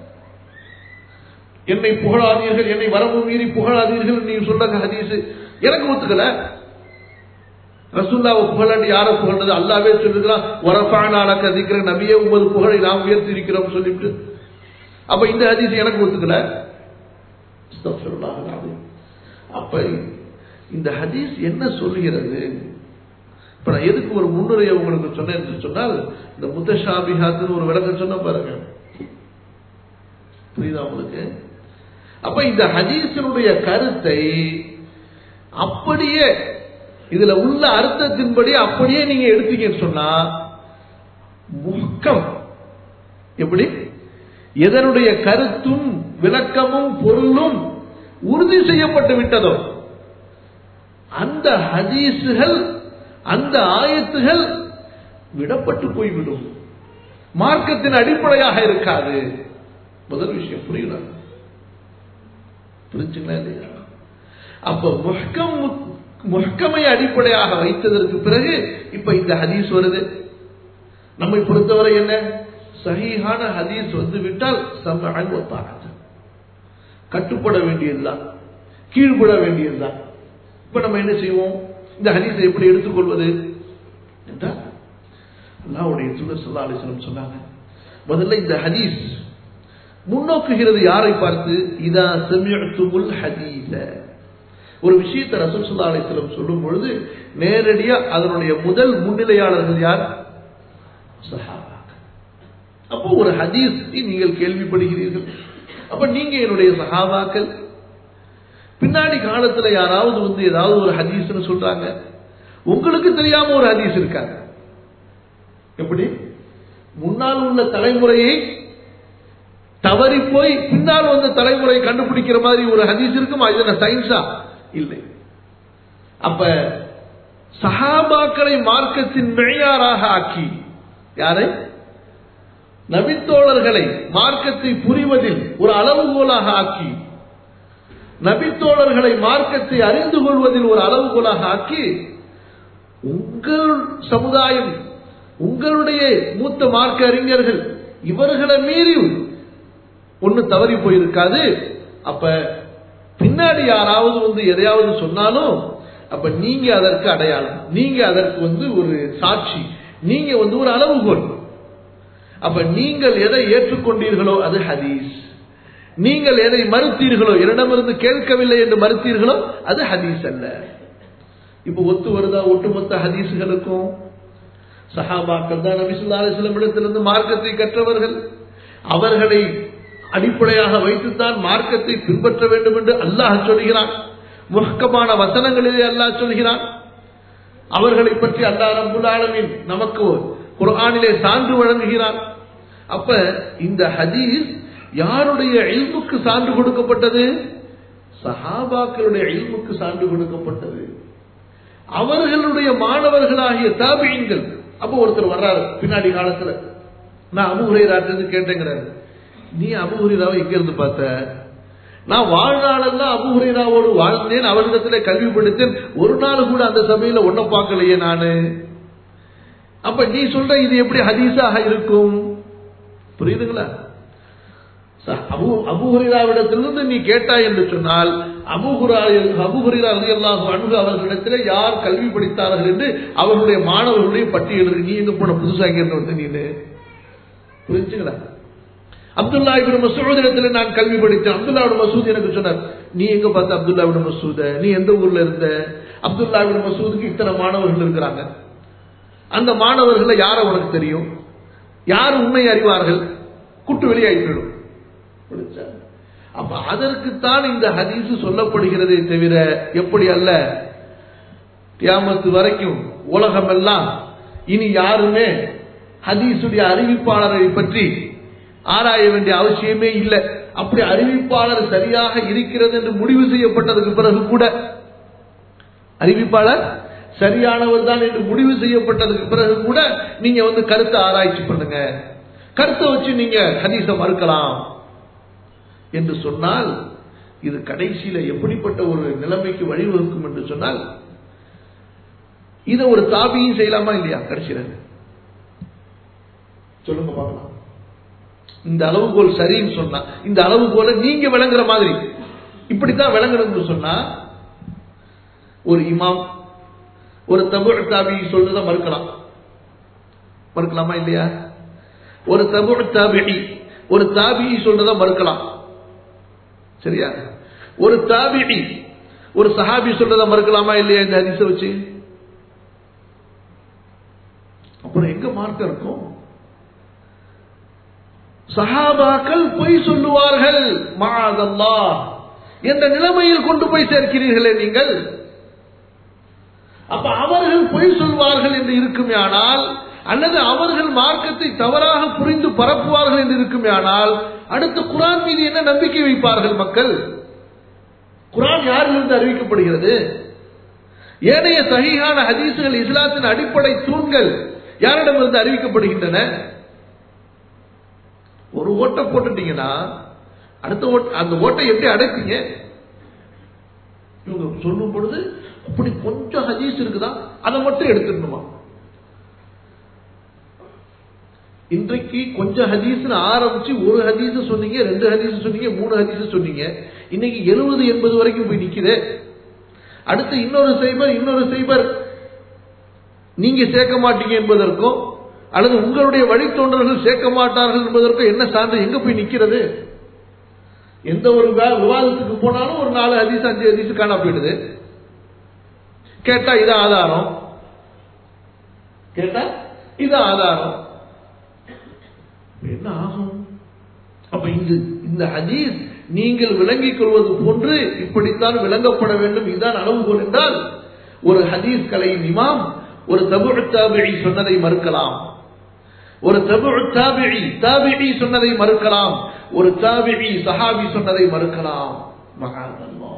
A: என்னை புகழாதீர்கள் என்னை வரம்பு மீறி புகழாதீர்கள் நீ சொல்ற ஹதீஸ் எனக்கு ஒத்துக்கல ரசூல்லாவை புகழாண்டி யாரை புகழ்ந்தது அல்லாவே சொல்லிருக்கலாம் வரப்பானால கதிக்கிற நபியே உமது புகழை நாம் உயர்த்தி இருக்கிறோம் சொல்லிட்டு அப்ப இந்த ஹதீஸ் எனக்கு ஒத்துக்கல அஸ்தக்ஃபிருல்லாஹ் அல்-அஸீம். அப்ப இந்த ஹதீஸ் என்ன சொல்லுகிறது இப்ப நான் எதுக்கு ஒரு முன்னுரையை உங்களுக்கு சொன்னேன் என்று சொன்னால் இந்த முத்தஷாபிஹாத்துன்னு ஒரு விளக்கம் சொன்ன பாருங்க புரியுதா உங்களுக்கு அப்ப இந்த ஹதீஸினுடைய கருத்தை அப்படியே இதுல உள்ள அர்த்தத்தின்படி அப்படியே நீங்க எடுத்தீங்கன்னு சொன்னா முக்கம் எப்படி எதனுடைய கருத்தும் விளக்கமும் பொருளும் உறுதி செய்யப்பட்டு விட்டதோ அந்த ஹதீஸுகள் அந்த ஆயத்துகள் விடப்பட்டு போய்விடும் மார்க்கத்தின் அடிப்படையாக இருக்காது முதல் விஷயம் புரியல புரிஞ்சுங்களா இல்லையா அப்ப முஹ்கம் முஹ்கமை அடிப்படையாக வைத்ததற்கு பிறகு இப்ப இந்த ஹதீஸ் வருது நம்மை பொறுத்தவரை என்ன சஹீஹான ஹதீஸ் வந்து விட்டால் சமஅன் வ தாஅத். கட்டுப்பட வேண்டியதுதான் கீழ்ப்பட வேண்டியதுதான் இப்ப நம்ம என்ன செய்வோம் இந்த ஹதீஸை எப்படி எடுத்துக்கொள்வது என்றால் அல்லாஹ்வுடைய தூதர் ஸல்லல்லாஹு அலைஹி வஸல்லம் சொன்னாங்க முதல்ல இந்த ஹதீஸ் முன்னோக்குகிறது யாரை பார்த்து இதா சமிஅத்துமுல் ஹதீஸ ஒரு விஷயத்தை ரசூல் ஸல்லல்லாஹு அலைஹி வஸல்லம் சொல்லும் பொழுது நேரடியா அதனுடைய முதல் முன்னிலையாளர்கள் யார் சஹாபாக்கள் அப்போ ஒரு ஹதீஸை நீங்கள் கேள்விப்படுகிறீர்கள் அப்ப நீங்க என்னுடைய சஹாபாக்கள் பின்னாடி காலத்துல யாராவது வந்து ஏதாவது ஒரு ஹதீஸ்னு சொல்றாங்க உங்களுக்கு தெரியாம ஒரு ஹதீஸ் இருக்காங்க எப்படி முன்னால் உள்ள தலைமுறையை தவறி போய் பின்னால் வந்த தலைமுறை கண்டுபிடிக்கிற மாதிரி ஒரு ஹதீஸ் இருக்குமா இது என்ன சயின்ஸா இல்லை அப்ப சஹாபாக்களை மார்க்கத்தின் மெய்யாராக ஆக்கி யாரை நபித்தோழர்களை மார்க்கத்தை புரிவதில் ஒரு அளவுகோலாக ஆக்கி நபித்தோழர்களை மார்க்கத்தை அறிந்து கொள்வதில் ஒரு அளவுகோலாக ஆக்கி உங்கள் சமுதாயம் உங்களுடைய மூத்த மார்க்க அறிஞர்கள் இவர்களை மீறி ஒண்ணு தவறி போயிருக்காது அப்ப பின்னாடி யாராவது வந்து எதையாவது சொன்னாலும் அப்ப நீங்க அதற்கு அடையாளம் நீங்க அதற்கு வந்து ஒரு சாட்சி நீங்க வந்து ஒரு அளவுகோல் அப்ப நீங்கள் எதை ஏற்றுக்கொண்டீர்களோ அது ஹதீஸ் நீங்கள் எதை மறுத்தீர்களோ என்னிடமிருந்து கேட்கவில்லை என்று மறுத்தீர்களோ அது ஹதீஸ் அல்ல இப்ப ஒத்து வருதா ஒட்டுமொத்த ஹதீஸுகளுக்கும் சஹாபாக்கள் தான் நபிசுல்லா அலிஸ்லம் இடத்திலிருந்து மார்க்கத்தை கற்றவர்கள் அவர்களை அடிப்படையாக வைத்துத்தான் மார்க்கத்தை பின்பற்ற வேண்டும் என்று அல்லாஹ் சொல்கிறான் முகக்கமான வசனங்களிலே அல்லாஹ் சொல்கிறான் அவர்களை பற்றி அல்லாஹ் ரபுல் ஆலமின் நமக்கு குர்ஆனிலே சான்று வழங்குகிறான் அப்ப இந்த ஹதீஸ் யாருடைய இல்முக்கு சான்று கொடுக்கப்பட்டது சஹாபாக்களுடைய இல்முக்கு சான்று கொடுக்கப்பட்டது அவர்களுடைய மாணவர்களாகிய தாபியங்கள் அப்போ ஒருத்தர் வர்றாரு பின்னாடி காலத்துல நான் அபுஹுரைராட்டு கேட்டேங்கிறாரு நீ அபுஹுரைராவை எங்க இருந்து பார்த்த நான் வாழ்நாளெல்லாம் அபுஹுரைராவோடு வாழ்ந்தேன் அவரிடத்துல கல்வி படித்தேன் ஒரு நாள் கூட அந்த சபையில ஒன்ன பார்க்கலையே நானு அப்ப நீ சொல்ற இது எப்படி ஹதீஸாக இருக்கும் புரியுதுங்களா அபு அபுஹுரிராவிடத்திலிருந்து நீ கேட்டாய் என்று சொன்னால் அபுஹுரா அபுஹுரிரா அல்லாஹ் அணுகு அவர்களிடத்தில் யார் கல்வி படித்தார்கள் என்று அவர்களுடைய மாணவர்களுடைய பட்டியல் நீ எங்க போன புதுசா எங்க இருந்து நீனு புரிஞ்சுங்களா அப்துல்லா இபின் மசூத் இடத்துல நான் கல்வி படித்தேன் அப்துல்லா மசூத் எனக்கு சொன்னார் நீ எங்க பார்த்த அப்துல்லா இபின் மசூத நீ எந்த ஊர்ல இருந்த அப்துல்லா இபின் மசூதுக்கு இத்தனை மாணவர்கள் இருக்கிறாங்க அந்த மாணவர்களை யார உனக்கு தெரியும் யார் உண்மை அறிவார்கள் குட்டு வெளியாகி போயிடும் அப்ப அதற்குத்தான் இந்த ஹதீஸ் சொல்லப்படுகிறதே தவிர எப்படி அல்ல கியாமத்து வரைக்கும் உலகம் எல்லாம் இனி யாருமே ஹதீஸுடைய அறிவிப்பாளரை பற்றி ஆராய வேண்டிய அவசியமே இல்லை அப்படி அறிவிப்பாளர் சரியாக இருக்கிறது என்று முடிவு செய்யப்பட்டதுக்கு பிறகு கூட அறிவிப்பாளர் சரியானவர் தான் என்று முடிவு செய்யப்பட்டதுக்கு பிறகு கூட நீங்க வந்து கருத்தை ஆராய்ச்சி பண்ணுங்க கருத்தை வச்சு நீங்க ஹதீஸை மறுக்கலாம் என்று சொன்னால் இது கடைசியில எப்படிப்பட்ட ஒரு நிலைமைக்கு வழிவகுக்கும் என்று சொன்னால் இதை ஒரு தாபியும் செய்யலாமா இல்லையா கடைசியில சொல்லுங்க பார்க்கலாம் இந்த அளவுகோல் சரின்னு சொன்னா இந்த அளவுகோல நீங்க விளங்குற மாதிரி இப்படித்தான் விளங்குறதுன்னு சொன்னா ஒரு இமாம் ஒரு தபு தாபி சொல்றதை மறுக்கலாம் மறுக்கலாமா இல்லையா ஒரு தபு தாபி ஒரு தாபி சொல்றதை மறுக்கலாம் சரியா ஒரு தாபி ஒரு சஹாபி சொல்றதை மறுக்கலாமா இல்லையா இந்த ஹரிச வச்சு அப்புறம் எங்க மார்க்கம் இருக்கும் சஹாபாக்கள் பொய் சொல்லுவார்கள் மாதல்லா என்ற நிலைமையில் கொண்டு போய் சேர்க்கிறீர்களே நீங்கள் அப்ப அவர்கள் பொய் சொல்வார்கள் என்று இருக்குமே ஆனால் அல்லது அவர்கள் மார்க்கத்தை தவறாக புரிந்து பரப்புவார்கள் என்று இருக்குமே ஆனால் அடுத்து குரான் மீது என்ன நம்பிக்கை வைப்பார்கள் மக்கள் குரான் யாரிலிருந்து அறிவிக்கப்படுகிறது ஏனைய சகிகான ஹதீசுகள் இஸ்லாத்தின் அடிப்படை தூண்கள் யாரிடமிருந்து அறிவிக்கப்படுகின்றன ஒரு ஓட்டை போட்டுட்டீங்கன்னா அடுத்த ஓட்ட அந்த ஓட்டை எப்படி அடைப்பீங்க இவங்க சொல்லும் பொழுது அப்படி கொஞ்சம் ஹதீஸ் இருக்குதா அதை மட்டும் எடுத்துடணுமா இன்றைக்கு கொஞ்சம் ஹதீஸ்னு ஆரம்பிச்சு ஒரு ஹதீஸ் சொன்னீங்க ரெண்டு ஹதீஸ் சொன்னீங்க மூணு ஹதீஸ் சொன்னீங்க இன்னைக்கு எழுபது எண்பது வரைக்கும் போய் நிக்குது அடுத்து இன்னொரு சைபர் இன்னொரு சைபர் நீங்க சேர்க்க மாட்டீங்க என்பதற்கும் அல்லது உங்களுடைய வழித்தோன்றர்கள் சேர்க்க மாட்டார்கள் என்பதற்கும் என்ன சான்று எங்க போய் நிக்கிறது எந்த ஒரு விவாதத்துக்கு போனாலும் ஒரு நாலு ஹதீஸ் அஞ்சு ஹதீஸ் காணா போயிடுது கேட்டா இது ஆதாரம் கேட்டா இது ஆதாரம் என்ன ஆகும் அப்ப இந்த இந்த ஹதீஸ் நீங்கள் விளங்கிக் கொள்வது போன்று இப்படித்தான் விளங்கப்பட வேண்டும் இதுதான் அளவுகோல் என்றால் ஒரு ஹதீஸ் கலையின் இமாம் ஒரு தபு தாபிழி சொன்னதை மறுக்கலாம் ஒரு தபு தாபிழி தாபிழி சொன்னதை மறுக்கலாம் ஒரு தாபிழி சஹாபி சொன்னதை மறுக்கலாம் மகாதல்லா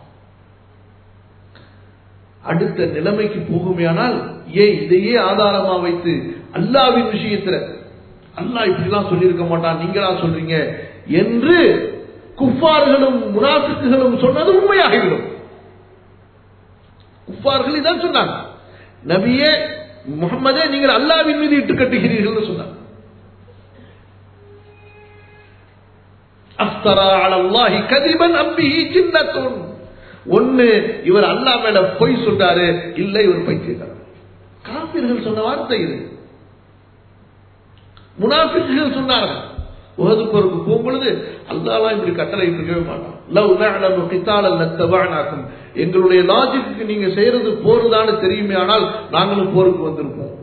A: அடுத்த நிலைமைக்கு போகுமையானால் ஏன் இதையே ஆதாரமா வைத்து அல்லாவின் விஷயத்துல அல்லாஹ் இப்படிலாம் சொல்லியிருக்க மாட்டான் நீங்களா சொல்றீங்க என்று குஃபார்களும் முனாஃபிக்குகளும் சொன்னது உண்மையாகிவிடும் குஃபார்கள் இதான் சொன்னாங்க நபியே முகமதே நீங்கள் அல்லாவின் மீது இட்டு கட்டுகிறீர்கள் சொன்னாங்க அஃப்தரா அலல்லாஹி கதிபன் அம்பிஹி ஜின்னத்துன் ஒண்ணு இவர் அல்லா மேல பொய் சொல்றாரு இல்ல இவர் பைத்தியக்காரர் காப்பீர்கள் சொன்ன வார்த்தை இது முனாஃபிக்குகள் சொன்னார்கள் உகது போருக்கு போகும்பொழுது அல்லாலாம் இப்படி கட்டளை இருக்கவே மாட்டான் லவ் நஅலமு கிதாலன் லத்தபஅனாக்கும் எங்களுடைய லாஜிக்கு நீங்க செய்யறது போருதான்னு தெரியுமே ஆனால் நாங்களும் போருக்கு வந்திருப்போம்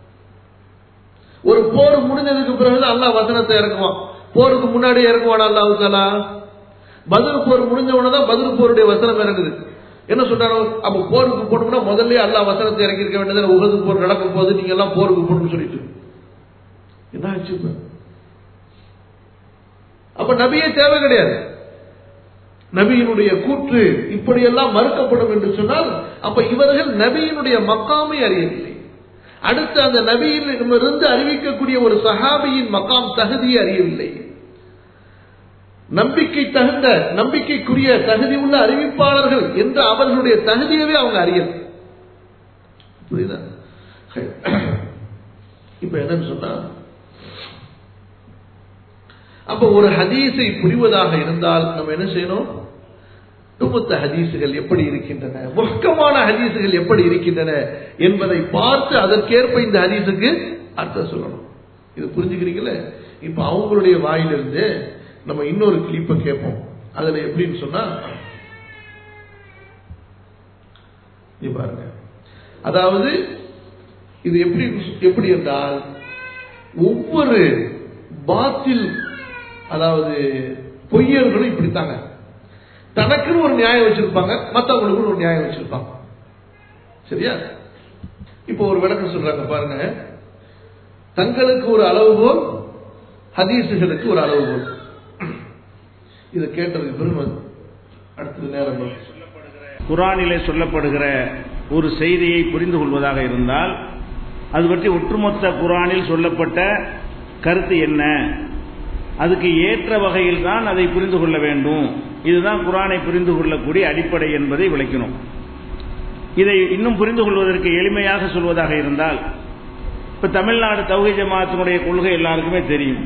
A: ஒரு போர் முடிஞ்சதுக்கு பிறகு அல்லாஹ் வசனத்தை இறக்குவான் போருக்கு முன்னாடி இறக்குவான் அல்லாஹ் தாலா பதில் போர் முடிஞ்ச உடனே தான் பதில் போருடைய வசனம் இறங்குது என்ன சொல்றாரோ அப்ப போருக்கு போனோம்னா முதல்ல அல்லாஹ் வசனத்தை இறக்கி இருக்க வேண்டியது உகது போர் நடக்கும் போது நீங்க எல்லாம் போருக்கு போகணும்னு சொல்லிட்டு என்ன ஆச்சு இப்ப? அப்ப நபியே தேவை கிடையாது நபியினுடைய கூற்று இப்படியெல்லாம் மறுக்கப்படும் என்று சொன்னால் அப்ப இவர்கள் நபியினுடைய மக்காமை அறியவில்லை அடுத்து அந்த நபியிலிருந்து அறிவிக்கக்கூடிய ஒரு சஹாபியின் மக்காம் தகுதியை அறியவில்லை நம்பிக்கை தகுந்த நம்பிக்கைக்குரிய தகுதி உள்ள அறிவிப்பாளர்கள் என்ற அவர்களுடைய தகுதியவே அவங்க அறியல புரியுதா இப்ப என்னன்னு சொன்னா அப்ப ஒரு ஹதீஸை புரிவதாக இருந்தால் நம்ம என்ன செய்யணும் துமுத்த ஹதீசுகள் எப்படி இருக்கின்றன முக்கமான ஹதீசுகள் எப்படி இருக்கின்றன என்பதை பார்த்து அதற்கேற்ப இந்த ஹதீஸுக்கு அர்த்தம் சொல்லணும் இது புரிஞ்சுக்கிறீங்களே இப்ப அவங்களுடைய வாயிலிருந்து நம்ம இன்னொரு கிளிப்பை கேட்போம் அதுல எப்படின்னு சொன்னா நீ பாருங்க அதாவது இது எப்படி எப்படி என்றால் ஒவ்வொரு பாத்தில் அதாவது பொய்யர்களும் இப்படித்தாங்க தனக்குன்னு ஒரு நியாயம் வச்சிருப்பாங்க மற்றவங்களுக்கு ஒரு நியாயம் வச்சிருப்பாங்க சரியா இப்போ ஒரு விளக்கம் சொல்றாங்க பாருங்க தங்களுக்கு ஒரு அளவுகோல் ஹதீசுகளுக்கு ஒரு அளவுகோல் இதை கேட்டதுக்கு பிறகு அடுத்த நேரம்
B: குரானிலே சொல்லப்படுகிற ஒரு செய்தியை புரிந்து கொள்வதாக இருந்தால் அது பற்றி ஒட்டுமொத்த குரானில் சொல்லப்பட்ட கருத்து என்ன அதுக்கு ஏற்ற வகையில் தான் அதை புரிந்து கொள்ள வேண்டும் இதுதான் குரானை புரிந்து கொள்ளக்கூடிய அடிப்படை என்பதை விளக்கணும் இதை இன்னும் புரிந்து கொள்வதற்கு எளிமையாக சொல்வதாக இருந்தால் இப்ப தமிழ்நாடு தௌஹி ஜமாத்தினுடைய கொள்கை எல்லாருக்குமே தெரியும்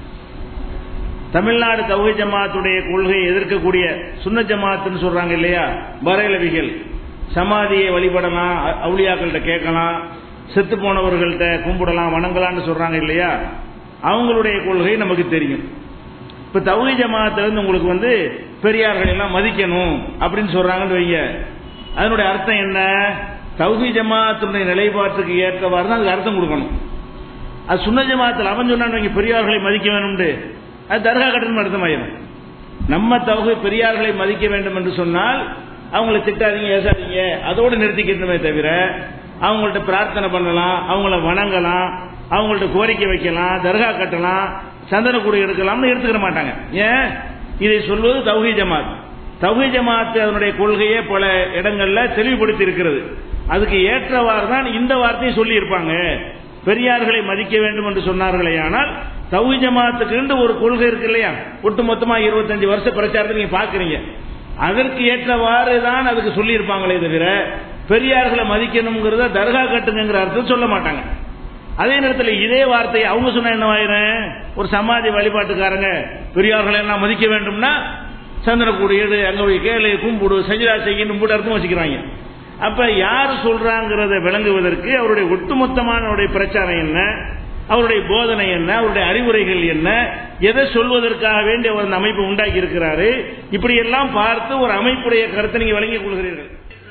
B: தமிழ்நாடு தௌஹி ஜமாத்துடைய கொள்கையை எதிர்க்கக்கூடிய சுன்ன ஜமாத்துன்னு சொல்றாங்க இல்லையா பரேலவிகள் சமாதியை வழிபடலாம் அவுளியாக்கள்கிட்ட கேட்கலாம் செத்து போனவர்கள்ட்ட கும்பிடலாம் வணங்கலாம்னு சொல்றாங்க இல்லையா அவங்களுடைய கொள்கை நமக்கு தெரியும் இப்ப தௌஹி ஜமாத்திலிருந்து உங்களுக்கு வந்து பெரியார்கள் எல்லாம் மதிக்கணும் அப்படின்னு சொல்றாங்கன்னு வைங்க அதனுடைய அர்த்தம் என்ன தௌஹி ஜமாத்தினுடைய நிலைப்பாட்டுக்கு ஏற்றவாறு தான் அதுக்கு அர்த்தம் கொடுக்கணும் அது சுன்ன ஜமாத்தில் அவன் சொன்னான்னு வைங்க பெரியார்களை மதிக்க வேணும்னு அது தர்கா கட்டணம் அர்த்தமாயிரும் நம்ம தௌஹி பெரியார்களை மதிக்க வேண்டும் என்று சொன்னால் அவங்கள திட்டாதீங்க ஏசாதீங்க அதோடு நிறுத்திக்கணுமே தவிர அவங்கள்ட்ட பிரார்த்தனை பண்ணலாம் அவங்கள வணங்கலாம் அவங்கள்ட்ட கோரிக்கை வைக்கலாம் தர்கா கட்டலாம் சந்தனக்கூடு எடுக்கலாம்னு எடுத்துக்கிற மாட்டாங்க ஏன் இதை சொல்வது தௌஹி ஜமாத் தௌஹி ஜமாத் அதனுடைய கொள்கையே பல இடங்கள்ல தெளிவுபடுத்தி இருக்கிறது அதுக்கு ஏற்றவாறு தான் இந்த வார்த்தையை சொல்லி இருப்பாங்க பெரியார்களை மதிக்க வேண்டும் என்று சொன்னார்களே ஆனால் தௌஹி ஜமாத்துக்கு ஒரு கொள்கை இருக்கு இல்லையா ஒட்டுமொத்தமா இருபத்தஞ்சு வருஷ பிரச்சாரத்தை நீங்க பாக்குறீங்க அதற்கு ஏற்றவாறு தான் அதுக்கு சொல்லி இருப்பாங்களே தவிர பெரியார்களை மதிக்கணுங்கிறத தர்கா கட்டுங்கிற அர்த்தம் சொல்ல மாட்டாங்க அதே நேரத்தில் இதே வார்த்தையை அவங்க சொன்ன என்னவாயிரும் ஒரு சமாதி வழிபாட்டுக்காரங்க பெரியார்களை எல்லாம் மதிக்க வேண்டும்னா சந்திரக்கூடு ஏடு அங்க போய் கேளு கும்பிடு சஜிரா செய்யணும் மூட அர்த்தம் வச்சுக்கிறாங்க அப்ப யார் சொல்றாங்கிறத விளங்குவதற்கு அவருடைய ஒட்டுமொத்தமான அவருடைய பிரச்சாரம் என்ன அவருடைய போதனை என்ன அவருடைய அறிவுரைகள் என்ன எதை சொல்வதற்காக வேண்டிய ஒரு அமைப்பு உண்டாக்கி இருக்கிறாரு இப்படி எல்லாம் பார்த்து ஒரு அமைப்புடைய கருத்தை நீங்க வழங்கிக் கொள்கிறீர்கள்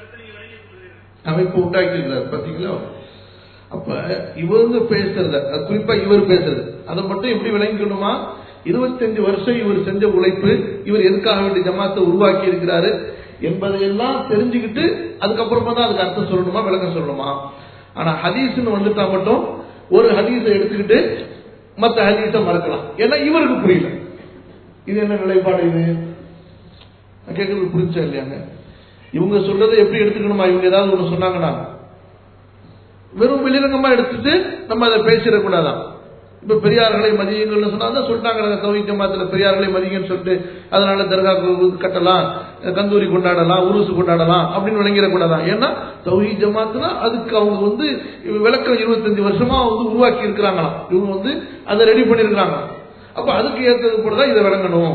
A: அமைப்பு உண்டாக்கி இருக்கிறார் பாத்தீங்களா அப்ப இவங்க பேசுறத அது குறிப்பா இவர் பேசுறது அதை மட்டும் எப்படி விளங்கிக்கணுமா இருபத்தஞ்சு வருஷம் இவர் செஞ்ச உழைப்பு இவர் எதுக்காக வேண்டிய ஜமாத்தை உருவாக்கி இருக்கிறாரு என்பதையெல்லாம் தெரிஞ்சுக்கிட்டு அதுக்கப்புறமா தான் அதுக்கு அர்த்தம் சொல்லணுமா விளக்கம் சொல்லணுமா ஆனா ஹதீஸ்னு வந்துட்டா மட்டும் ஒரு ஹதீஸை எடுத்துக்கிட்டு மற்ற ஹதீஸை மறக்கலாம் ஏன்னா இவருக்கு புரியல இது என்ன நிலைப்பாடு இது நான் கேட்கறது புரிஞ்சா இல்லையாங்க இவங்க சொல்றதை எப்படி எடுத்துக்கணுமா இவங்க ஏதாவது ஒண்ணு சொன்னாங்கன்னா வெறும் வெளிரங்கமா எடுத்துட்டு நம்ம அதை பேசிடக்கூடாதான் இப்ப பெரியார்களை மதியுங்கள்னு சொன்னா தான் சொல்லிட்டாங்க தௌஹீத் ஜமாத்துல பெரியார்களை மதியுங்கன்னு சொல்லிட்டு அதனால தர்கா கட்டலாம் கந்தூரி கொண்டாடலாம் உருசு கொண்டாடலாம் அப்படின்னு விளங்கிடக்கூடாதான் ஏன்னா தௌஹீத் ஜமாத்துனா அதுக்கு அவங்க வந்து விளக்கம் இருபத்தஞ்சு வருஷமா வந்து உருவாக்கி இருக்கிறாங்களாம் இவங்க வந்து அதை ரெடி பண்ணிருக்கிறாங்க அப்ப அதுக்கு ஏற்றது கூட தான் இதை விளங்கணும்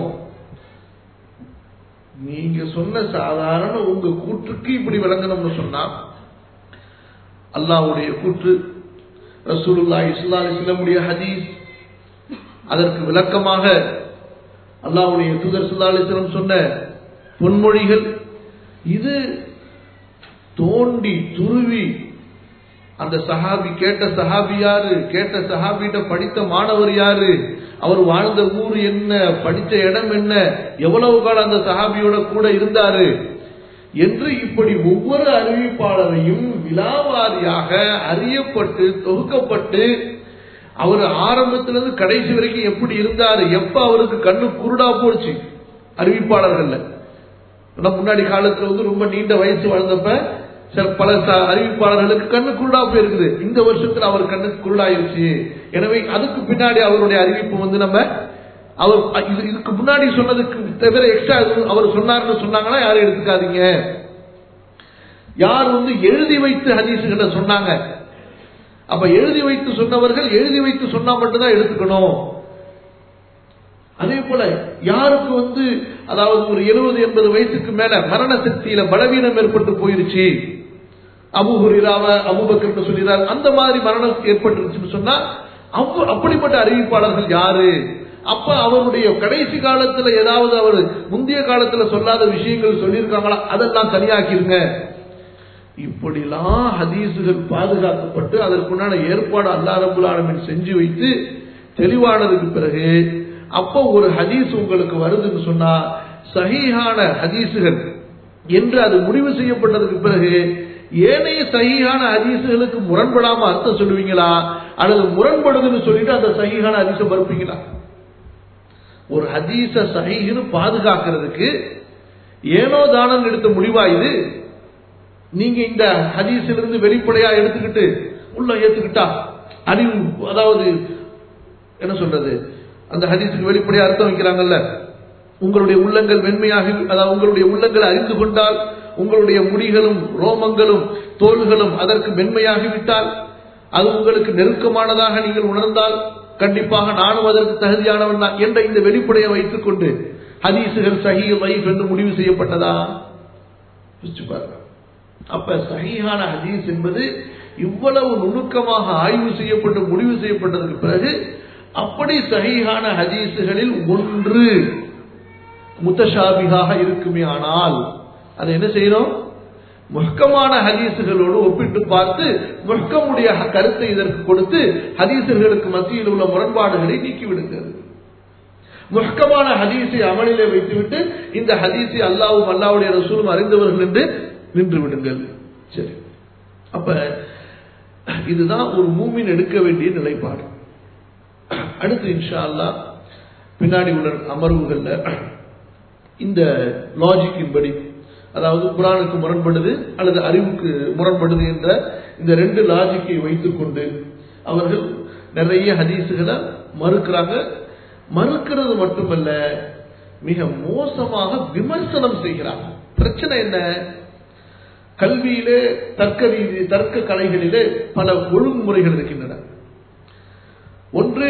A: நீங்க சொன்ன சாதாரண உங்க கூற்றுக்கு இப்படி விளங்கணும்னு சொன்னா அல்லாவுடைய கூற்று ரசூலுல்லா இஸ்லா இஸ்லாமுடைய ஹதீஸ் அதற்கு விளக்கமாக அல்லாவுடைய தூதர் சுல்லா அலிஸ்லம் சொன்ன பொன்மொழிகள் இது தோண்டி துருவி அந்த சஹாபி கேட்ட சஹாபி யாரு கேட்ட சஹாபிட்ட படித்த மாணவர் யாரு அவர் வாழ்ந்த ஊர் என்ன படித்த இடம் என்ன எவ்வளவு காலம் அந்த சஹாபியோட கூட இருந்தாரு என்று இப்படி ஒவ்வொரு அறிவிப்பாளரையும் விழாவாரியாக அறியப்பட்டு தொகுக்கப்பட்டு அவர் ஆரம்பத்திலிருந்து கடைசி வரைக்கும் எப்படி இருந்தாரு எப்ப அவருக்கு கண்ணு குருடா போச்சு அறிவிப்பாளர்கள்ல முன்னாடி காலத்துல வந்து ரொம்ப நீண்ட வயசு வாழ்ந்தப்ப சில பல அறிவிப்பாளர்களுக்கு கண்ணு குருடா போயிருக்குது இந்த வருஷத்துல அவர் கண்ணு குருடாயிருச்சு எனவே அதுக்கு பின்னாடி அவருடைய அறிவிப்பு வந்து நம்ம அவர் இது இதுக்கு முன்னாடி சொன்னதுக்கு தவிர எக்ஸ்ட்ரா அவர் சொன்னார்னு சொன்னாங்கன்னா யாரும் எடுத்துக்காதீங்க யார் வந்து எழுதி வைத்து ஹதீசுகளை சொன்னாங்க அப்ப எழுதி வைத்து சொன்னவர்கள் எழுதி வைத்து சொன்னா மட்டும்தான் எடுத்துக்கணும் அதே போல யாருக்கு வந்து அதாவது ஒரு எழுபது எண்பது வயசுக்கு மேல மரண சக்தியில பலவீனம் ஏற்பட்டு போயிருச்சு அபுஹுரிராவ அபுபக்கர் சொல்லிறார் அந்த மாதிரி மரணம் ஏற்பட்டுருச்சுன்னு சொன்னா அப்படிப்பட்ட அறிவிப்பாளர்கள் யாரு அப்ப அவருடைய கடைசி காலத்துல ஏதாவது அவர் முந்தைய காலத்துல சொல்லாத விஷயங்கள் சொல்லியிருக்காங்களா அதெல்லாம் தனியாக்கிருங்க இப்படிலாம் ஹதீசுகள் பாதுகாக்கப்பட்டு அதற்குண்டான ஏற்பாடு அல்லா ரபுல் ஆலமின் செஞ்சு வைத்து தெளிவானதுக்கு பிறகு அப்போ ஒரு ஹதீஸ் உங்களுக்கு வருதுன்னு சொன்னா சஹீஹான ஹதீசுகள் என்று அது முடிவு செய்யப்பட்டதுக்கு பிறகு ஏனைய சகிகான ஹதீசுகளுக்கு முரண்படாம அர்த்தம் சொல்லுவீங்களா அல்லது முரண்படுதுன்னு சொல்லிட்டு அந்த சகிகான ஹதீஸை மறுப்பீங்களா ஒரு ஹதீஸ சஹீஹ்னு பாதுகாக்கிறதுக்கு ஏனோ தானம் எடுத்த முடிவா இது நீங்க இந்த ஹதீஸிலிருந்து வெளிப்படையா எடுத்துக்கிட்டு உள்ள ஏத்துக்கிட்டா அறிவு அதாவது என்ன சொல்றது அந்த ஹதீஸுக்கு வெளிப்படையா அர்த்தம் வைக்கிறாங்கல்ல உங்களுடைய உள்ளங்கள் வெண்மையாக அதாவது உங்களுடைய உள்ளங்கள் அறிந்து கொண்டால் உங்களுடைய முடிகளும் ரோமங்களும் தோள்களும் அதற்கு மென்மையாகிவிட்டால் அது உங்களுக்கு நெருக்கமானதாக நீங்கள் உணர்ந்தால் கண்டிப்பாக நானும் அதற்கு தகுதியானவன் தான் என்ற இந்த வெளிப்படையை வைத்துக் கொண்டு ஹதீசுகள் சஹி வைஃப் என்று முடிவு செய்யப்பட்டதா பாருங்க அப்ப சஹீஹான ஹதீஸ் என்பது இவ்வளவு நுணுக்கமாக ஆய்வு செய்யப்பட்டு முடிவு செய்யப்பட்டதற்கு பிறகு அப்படி சஹீஹான ஹதீசுகளில் ஒன்று முத்தஷாபிகாக இருக்குமே ஆனால் அதை என்ன செய்யணும் முஹ்கமான ஹதீசுகளோடு ஒப்பிட்டு பார்த்து முஹ்கமுடைய கருத்தை இதற்கு கொடுத்து ஹதீசுகளுக்கு மத்தியில் உள்ள முரண்பாடுகளை நீக்கிவிடுகிறது முஹ்கமான ஹதீஸை அமலிலே வைத்துவிட்டு இந்த ஹதீஸை அல்லாவும் அல்லாவுடைய ரசூலும் அறிந்தவர்கள் என்று நின்று விடுங்கள் சரி அப்ப இதுதான் ஒரு மூமின் எடுக்க வேண்டிய நிலைப்பாடு அடுத்து இன்ஷா அல்லா பின்னாடி உள்ள அமர்வுகள்ல இந்த லாஜிக்கின் படி அதாவது குரானுக்கு முரண்படுது அல்லது அறிவுக்கு முரண்படுது என்ற இந்த ரெண்டு லாஜிக்கை வைத்துக்கொண்டு அவர்கள் நிறைய ஹதீஸுகளை மறுக்கிறாங்க மறுக்கிறது மட்டுமல்ல மிக மோசமாக விமர்சனம் செய்கிறாங்க பிரச்சனை என்ன கல்வியிலே தர்க்க ரீதி தர்க்க கலைகளிலே பல ஒழுங்குமுறைகள் இருக்கின்றன ஒன்று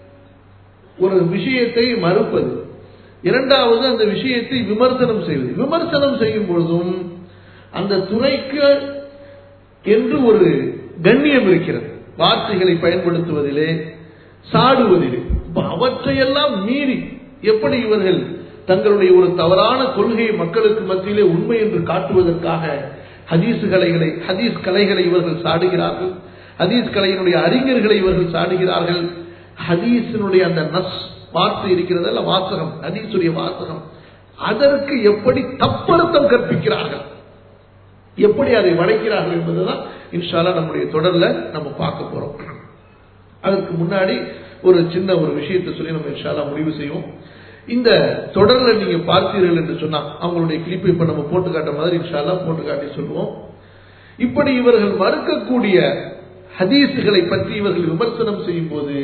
A: ஒரு விஷயத்தை மறுப்பது இரண்டாவது அந்த விஷயத்தை விமர்சனம் செய்வது விமர்சனம் செய்யும் பொழுதும் அந்த துறைக்கு என்று ஒரு கண்ணியம் இருக்கிறது வார்த்தைகளை பயன்படுத்துவதிலே சாடுவதிலே அவற்றையெல்லாம் மீறி எப்படி இவர்கள் தங்களுடைய ஒரு தவறான கொள்கையை மக்களுக்கு மத்தியிலே உண்மை என்று காட்டுவதற்காக ஹதீஸ் கலைகளை ஹதீஸ் கலைகளை இவர்கள் சாடுகிறார்கள் ஹதீஸ் கலையினுடைய அறிஞர்களை இவர்கள் சாடுகிறார்கள் ஹதீஸினுடைய அந்த நஸ் வார்த்தை இருக்கிறது அல்ல வாசகம் ஹதீஸுடைய வாசகம் அதற்கு எப்படி தப்பர்த்தம் கற்பிக்கிறார்கள் எப்படி அதை வளைக்கிறார்கள் என்பதுதான் இன்ஷால்லா நம்முடைய தொடர்ல நம்ம பார்க்க போறோம் அதற்கு முன்னாடி ஒரு சின்ன ஒரு விஷயத்தை சொல்லி நம்ம இன்ஷால்லா முடிவு செய்வோம் இந்த தொடர்ல நீங்க பார்த்தீர்கள் என்று சொன்னா அவங்களுடைய கிளிப்பை இப்ப நம்ம போட்டு காட்ட மாதிரி இன்ஷால்லா போட்டு காட்டி சொல்லுவோம் இப்படி இவர்கள் மறுக்கக்கூடிய ஹதீஸுகளை பற்றி இவர்கள் விமர்சனம் செய்யும் போது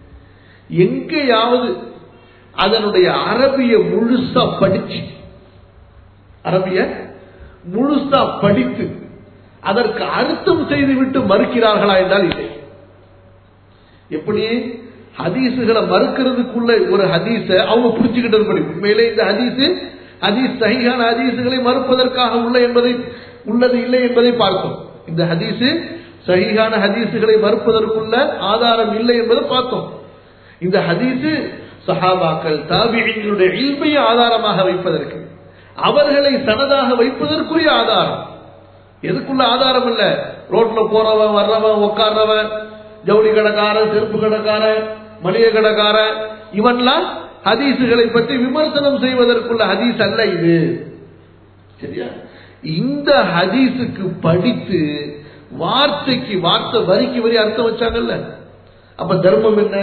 A: எங்கேயாவது அதனுடைய அரபிய முழுசா படிச்சு அரபிய முழுசா படித்து அதற்கு அர்த்தம் செய்துவிட்டு மறுக்கிறார்களா என்றால் இல்லை எப்படி ஹதீஸுகளை மறுக்கிறதுக்குள்ள ஒரு ஹதீஸ அவங்க புரிச்சுக்கிட்டது படி உண்மையிலே இந்த ஹதீஸ் ஹதீஸ் சகிகான ஹதீஸுகளை மறுப்பதற்காக உள்ள என்பதை உள்ளது இல்லை என்பதை பார்த்தோம் இந்த ஹதீஸ் சகிகான ஹதீஸுகளை மறுப்பதற்குள்ள ஆதாரம் இல்லை என்பதை பார்த்தோம் இந்த ஹதீஸ் சஹாபாக்கள் தாபிகளுடைய இல்மையை ஆதாரமாக வைப்பதற்கு அவர்களை சனதாக வைப்பதற்குரிய ஆதாரம் எதுக்குள்ள ஆதாரம் இல்ல ரோட்ல போறவன் வர்றவன் உட்கார்றவன் ஜவுளி கடைக்காரன் செருப்பு கடைக்காரன் மளிகை கடைக்காரன் இவன்லாம் ஹதீஸுகளை பற்றி விமர்சனம் செய்வதற்குள்ள ஹதீஸ் அல்ல இது சரியா இந்த ஹதீஸுக்கு படித்து வார்த்தைக்கு வார்த்தை வரிக்கு வரி அர்த்தம் வச்சாங்கல்ல அப்ப தர்மம் என்ன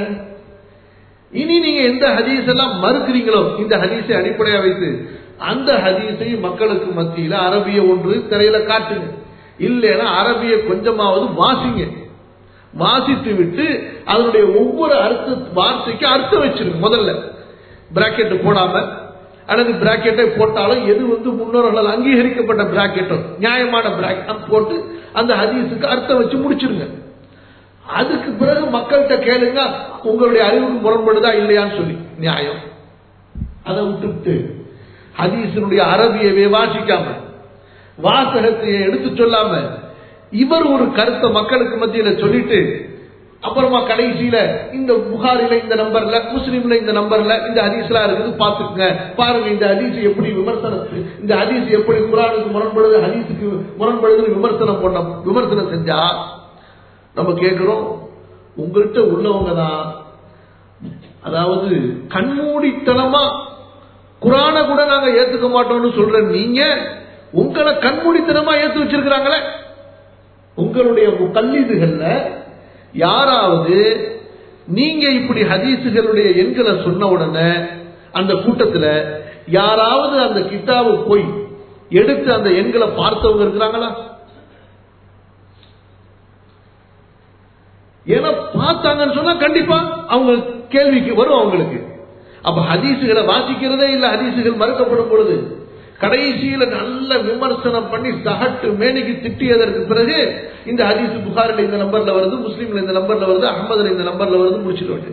A: இனி நீங்க எந்த ஹதீஸ் எல்லாம் மறுக்கிறீங்களோ இந்த ஹதீஸை அடிப்படையா வைத்து அந்த ஹதீஸை மக்களுக்கு மத்தியில அரபிய ஒன்று திரையில காட்டுங்க இல்லைன்னா அரபிய கொஞ்சமாவது வாசிங்க வாசித்து விட்டு அதனுடைய ஒவ்வொரு அர்த்த வார்த்தைக்கு அர்த்தம் வச்சிருங்க முதல்ல பிராக்கெட் போடாம அல்லது பிராக்கெட்டை போட்டாலும் எது வந்து முன்னோர்களால் அங்கீகரிக்கப்பட்ட பிராக்கெட்டோ நியாயமான பிராக்கெட் போட்டு அந்த ஹதீஸுக்கு அர்த்தம் வச்சு முடிச்சிருங்க அதுக்கு பிறகு மக்கள்கிட்ட கேளுங்க உங்களுடைய அறிவுக்கு முரண்படுதா இல்லையான்னு சொல்லி நியாயம் அதை விட்டுவிட்டு ஹதீஸினுடைய அரபியவே வாசிக்காம வாசகத்தை எடுத்து சொல்லாம இவர் ஒரு கருத்தை மக்களுக்கு மத்தியில சொல்லிட்டு அப்புறமா கடைசியில இந்த புகாரில இந்த நம்பர்ல முஸ்லீம்ல இந்த நம்பர்ல இந்த ஹதீஸ்லாம் இருக்குது பாத்துக்குங்க பாருங்க இந்த ஹதீஸ் எப்படி விமர்சனம் இந்த ஹதீஸ் எப்படி குரானுக்கு முரண்படுது ஹதீஸுக்கு முரண்படுதுன்னு விமர்சனம் பண்ண விமர்சனம் செஞ்சா நம்ம கேட்கிறோம் உங்கள்கிட்ட உள்ளவங்க தான் அதாவது கண்மூடித்தனமா குரான கூட நாங்க ஏத்துக்க மாட்டோம்னு சொல்ற நீங்க உங்களை கண்மூடித்தனமா ஏத்து வச்சிருக்கிறாங்களே உங்களுடைய கல்லீதுகள்ல யாராவது நீங்க இப்படி ஹதீசுகளுடைய எண்களை சொன்ன உடனே அந்த கூட்டத்துல யாராவது அந்த கிட்டாவை போய் எடுத்து அந்த எண்களை பார்த்தவங்க இருக்கிறாங்களா ஏன்னா பார்த்தாங்கன்னு சொன்னா கண்டிப்பா அவங்க கேள்விக்கு வரும் அவங்களுக்கு அப்ப ஹதீசுகளை வாசிக்கிறதே இல்ல ஹதீசுகள் மறுக்கப்படும் பொழுது கடைசியில நல்ல விமர்சனம் பண்ணி சகட்டு மேனிக்கு திட்டியதற்கு பிறகு இந்த ஹதீஸ் புகாரில் இந்த நம்பர்ல வருது முஸ்லீம்ல இந்த நம்பர்ல வருது அகமதுல இந்த நம்பர்ல வருது முடிச்சிட்டு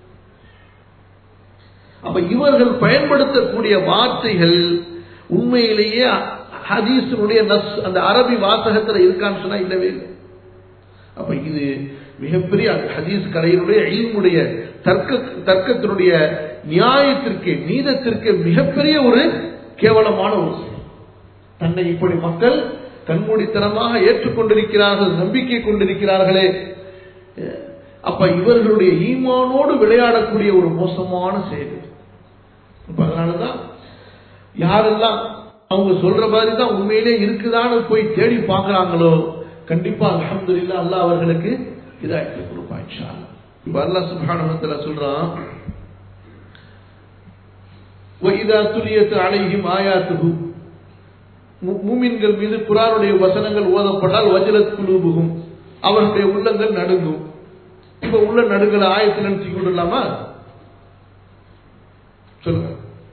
A: அப்ப இவர்கள் பயன்படுத்தக்கூடிய வார்த்தைகள் உண்மையிலேயே ஹதீஸினுடைய நஸ் அந்த அரபி வாசகத்துல இருக்கான்னு சொன்னா இல்லவே இல்லை அப்ப இது மிகப்பெரிய ஹதீஸ் கலையினுடைய இல்முடைய தர்க்க தர்க்கத்தினுடைய நியாயத்திற்கு நீதத்திற்கு மிகப்பெரிய ஒரு கேவலமான ஒரு தன்னை இப்படி மக்கள் கண்மூடித்தனமாக ஏற்றுக்கொண்டிருக்கிறார்கள் நம்பிக்கை கொண்டிருக்கிறார்களே அப்ப இவர்களுடைய ஈமானோடு விளையாடக்கூடிய ஒரு மோசமான செயல் அதனாலதான் யாரெல்லாம் அவங்க சொல்ற மாதிரி தான் உண்மையிலே இருக்குதான்னு போய் தேடி பார்க்கறாங்களோ கண்டிப்பா அலமதுல்லா அல்லா அவர்களுக்கு இதாயிட்டு கொடுப்பா இன்ஷா இப்ப அல்லா சுபானத்துல சொல்றான் وَإِذَا تُلِيَتْ عَلَيْهِمْ آيَاتُهُ மூமின்கள் மீது குரானுடைய வசனங்கள் ஓதப்பட்டால் வஜலத் குலூபுகும் அவர்களுடைய உள்ளங்கள் நடுங்கும் இப்ப உள்ள நடுங்கல ஆயத்தில் நினைச்சு கொள்ளலாமா சொல்லுங்க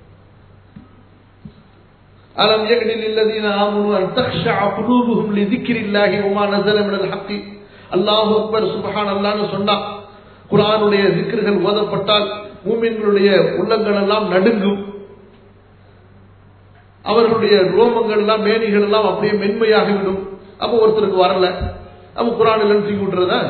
A: ألم يكن للذين آمنوا أن تخشع قلوبهم لذكر الله وما نزل من الحق அல்லாஹு அக்பர் சுபஹான் அல்லான்னு சொன்னா குரானுடைய திக்கர்கள் ஓதப்பட்டால் மூமின்களுடைய உள்ளங்கள் எல்லாம் நடுங்கும் அவர்களுடைய ரோமங்கள் எல்லாம் மேனிகள் எல்லாம் அப்படியே மென்மையாகிவிடும் அப்ப ஒருத்தருக்கு வரல அப்ப குரான் இல்லைன்னு தூக்கி விட்டுறதா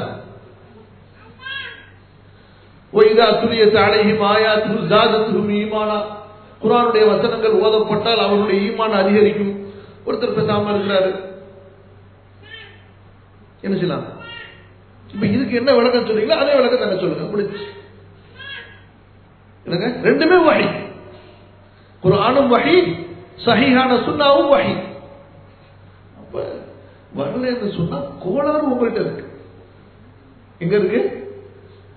A: ஒய்தா துரிய தாழையும் ஆயாத்து ஜாதத்துகும் ஈமானா குரானுடைய வசனங்கள் ஓதப்பட்டால் அவருடைய ஈமான் அதிகரிக்கும் ஒருத்தர் பேசாம இருக்கிறாரு என்ன செய்யலாம் இப்ப இதுக்கு என்ன விளக்கம் சொல்றீங்களோ அதே விளக்கம் தானே சொல்லுங்க முடிச்சு என்னங்க ரெண்டுமே வகை குரானும் வகை சஹிஹான சுண்ணாவும் வகை அப்ப வரல என்று சொன்னா கோளாறு உங்கள்கிட்ட இருக்கு எங்க இருக்கு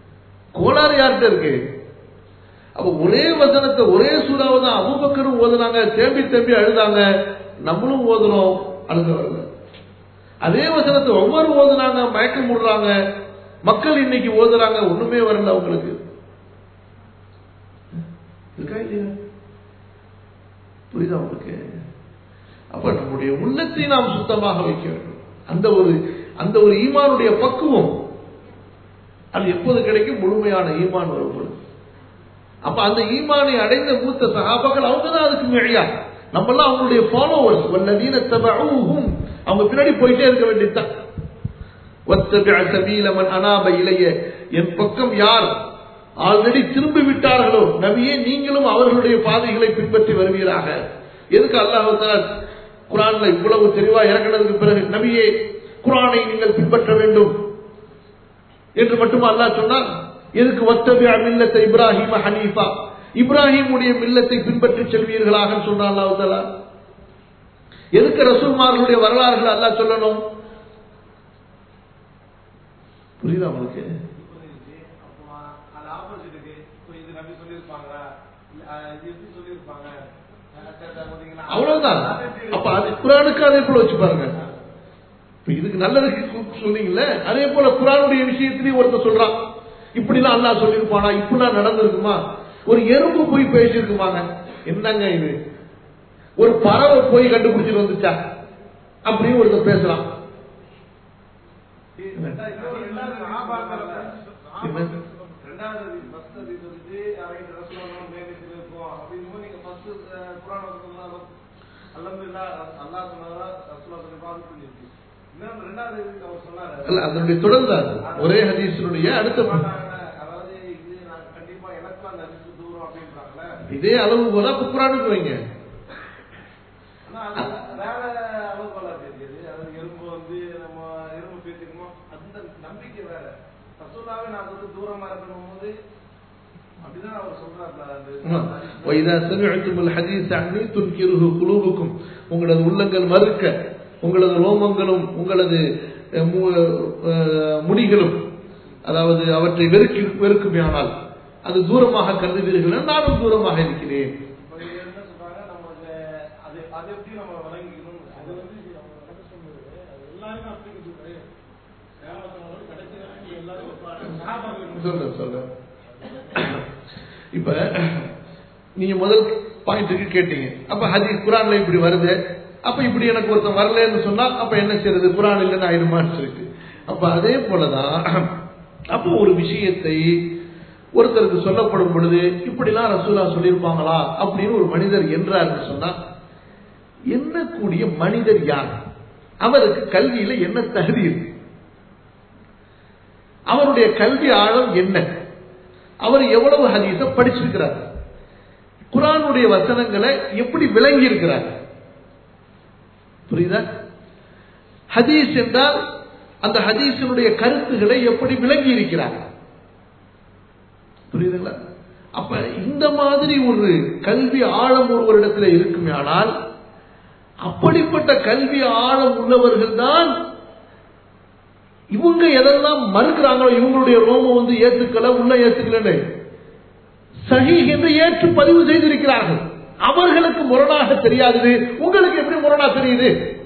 A: கோளாறு யார்கிட்ட இருக்கு அப்ப ஒரே வசனத்தை ஒரே சூறாவை தான் அபுபக்கரும் ஓதுனாங்க தேம்பி தேம்பி அழுதாங்க நம்மளும் ஓதுறோம் அழுக வரல அதே வசனத்தை ஒவ்வொரு ஓதுனாங்க மயக்கம் விடுறாங்க மக்கள் இன்னைக்கு ஓதுறாங்க ஒண்ணுமே வரல அவங்களுக்கு இருக்கா இல்லையா புரியுதா உங்களுக்கு அப்ப நம்முடைய உள்ளத்தை நாம் சுத்தமாக வைக்க வேண்டும் அந்த ஒரு அந்த ஒரு ஈமானுடைய பக்குவம் அது எப்போது கிடைக்கும் முழுமையான ஈமான் வரும்பொழுது அப்ப அந்த ஈமானை அடைந்த மூத்த சகாபாக்கள் அவங்க தான் அதுக்கு மிழையா நம்மெல்லாம் அவங்களுடைய ஃபாலோவர்ஸ் வல்லதீன தபஊஹும் அவங்க பின்னாடி போயிட்டே இருக்க வேண்டியதுதான் வத்தபிஅ சபீல மன் அனாப இலைய என் பக்கம் யார் ஆல்ரெடி திரும்பி விட்டார்களோ நபியே நீங்களும் அவர்களுடைய பாதைகளை பின்பற்றி வருவீராக எதுக்கு அல்லாஹ் குரான்ல இவ்வளவு தெளிவா இறங்கினதுக்கு பிறகு நபியே குரானை நீங்கள் பின்பற்ற வேண்டும் என்று மட்டுமா அல்லாஹ் சொன்னார் எதுக்கு வத்தபிஅ மில்லத்தை இப்ராஹிம ஹனீஃபா இப்ராஹிமுடைய மில்லத்தை பின்பற்றி செல்வீர்களாக சொன்னார் அல்லாஹ் தஆலா எதுக்கு ரசூல்மார்களுடைய வரலாறுகள் அல்லாஹ் சொல்லணும் புரியுதா உங்களுக்கு
C: அப்போ அது ஆப்போசிட்டுக்கு இப்போ இது நம்பி சொல்லியிருப்பாங்களா இல்ல, அஹ், இது எப்படி சொல்லியிருப்பாங்க அஹ், கேட்டா பார்த்தீங்களா?
A: அவ்வளவுதான்
C: அது எப்படி
A: அப்ப அது குரானுக்கு அதே போல வச்சு பாருங்க இப்ப இதுக்கு நல்லதுக்கு கு- சொன்னீங்கல்ல அதே போல குரானுடைய விஷயத்திலேயும் ஒருத்தர் சொல்றான் இப்படிலாம் அல்லாஹ் சொல்லியிருப்பானா இப்படிலாம் நடந்திருக்குமா ஒரு எறும்பு போய் பேசியிருக்குமாங்க என்னங்க இது ஒரு பறவை போய் கண்டுபிடிச்சிட்டு வந்துச்சா அப்படின்னு ஒருத்தர் பேசலாம்
C: ரெண்டாவது ரெண்டாவது சஹாபாக்களை
A: என்ன?
C: ரெண்டாவது ஃபர்ஸ்ட் அது வந்துட்டு அவங்க ரசூலுல்லாஹ் மேலேத்துல இருக்கும் அப்படிங்கும்போது நீங்க ஃபர்ஸ்ட் குர்ஆன் வசனம் அல்ஹம்துலில்லாஹ் அல்லாஹ் சொன்னதா ரசூலுல்லாஹ் சொல்லி பாது பண்ணிருக்கு இன்னும் ரெண்டாவது இதுக்கு அவர் சொன்னாரு
A: அல்ல அதனுடைய தொடர்ந்து அது. ஒரே ஹதீஸினுடைய அடுத்த
C: மாட்டாங்க. அதாவது இது நான் கண்டிப்பா எனக்குலாம் அந்த ஹதீஸ் தூரம் அப்படின்றாங்களே
A: இதே அளவு போல அப்ப குரானுக்கு வைங்க
C: ஆனா அது வேற அளவுகோலா தெரியுது அதாவது எறும்பு வந்து நம்ம எறும்பு பேசிக்கணுமோ அந்த நம்பிக்கை வேற ரசூலாவே நான் வந்து தூரமா இருக்கணும் போது அப்படிதான் அவர் சொல்றாருல அந்த
A: وَإِذَا سَمِعْتُمُ الْحَدِيثَ عَنِّي تُنْكِرُهُ قُلُوبُكُمْ உங்களது உள்ளங்கள் மறுக்க உங்களது ரோமங்களும் உங்களது அஹ், மு- அஹ், முடிகளும் அதாவது அவற்றை வெறுக்கி வெறுக்குமையானால் அது தூரமாக கருதுவீர்கள் நானும் தூரமாக இருக்கிறேன்
C: இப்ப இது என்ன சொல்றாங்க நம்ம அது அது அது எப்படி நம்ம வழங்கிக்கணும் அது வந்து நம்ம நடக்க சொன்னது அது எல்லாருமே அப்படி கிடையாது சேவகத்தோட கடைசி வரைக்கும் எல்லாரும் சகாபாக்கள்
A: சொல்றேன் சொல்றேன் இப்ப நீங்க முதல் பாயிண்ட்டுக்கு கேட்டீங்க அப்ப ஹதீஸ் குரான்ல இப்படி வருது அப்ப இப்படி எனக்கு ஒருத்தன் வரலன்னு சொன்னா அப்ப என்ன செய்யறது குரான் இல்லைன்னு ஆயிடுமான்னு இருக்கு அப்ப அதே போலதான் அப்போ ஒரு விஷயத்தை ஒருத்தருக்கு சொல்லப்படும் பொழுது இப்படிலாம் ரசூலா சொல்லியிருப்பாங்களா அப்படின்னு ஒரு மனிதர் என்றார்னு சொன்னா எண்ணக்கூடிய மனிதர் யார் அவருக்கு கல்வியில என்ன தகுதி இருக்கு அவருடைய கல்வி ஆழம் என்ன அவர் எவ்வளவு ஹதீஸ படிச்சிருக்கிறார் குரானுடைய வசனங்களை எப்படி விளங்கி இருக்கிறார் புரியுதா ஹதீஸ் என்றால் அந்த ஹதீஸினுடைய கருத்துக்களை எப்படி விளங்கி இருக்கிறார் புரியுதுங்களா அப்ப இந்த மாதிரி ஒரு கல்வி ஆழம் ஒருவரிடத்துல இருக்குமே ஆனால் அப்படிப்பட்ட கல்வி ஆழம் உள்ளவர்கள் தான் இவங்க எதெல்லாம் மறுக்கிறாங்களோ இவங்களுடைய ரோமம் வந்து ஏத்துக்கல உள்ள ஏத்துக்கலன்னு சஹி என்று ஏற்று பதிவு செய்திருக்கிறார்கள் அவர்களுக்கு முரணாக தெரியாதது உங்களுக்கு எப்படி முரணா தெரியுது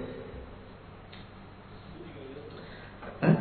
A: அஹ்?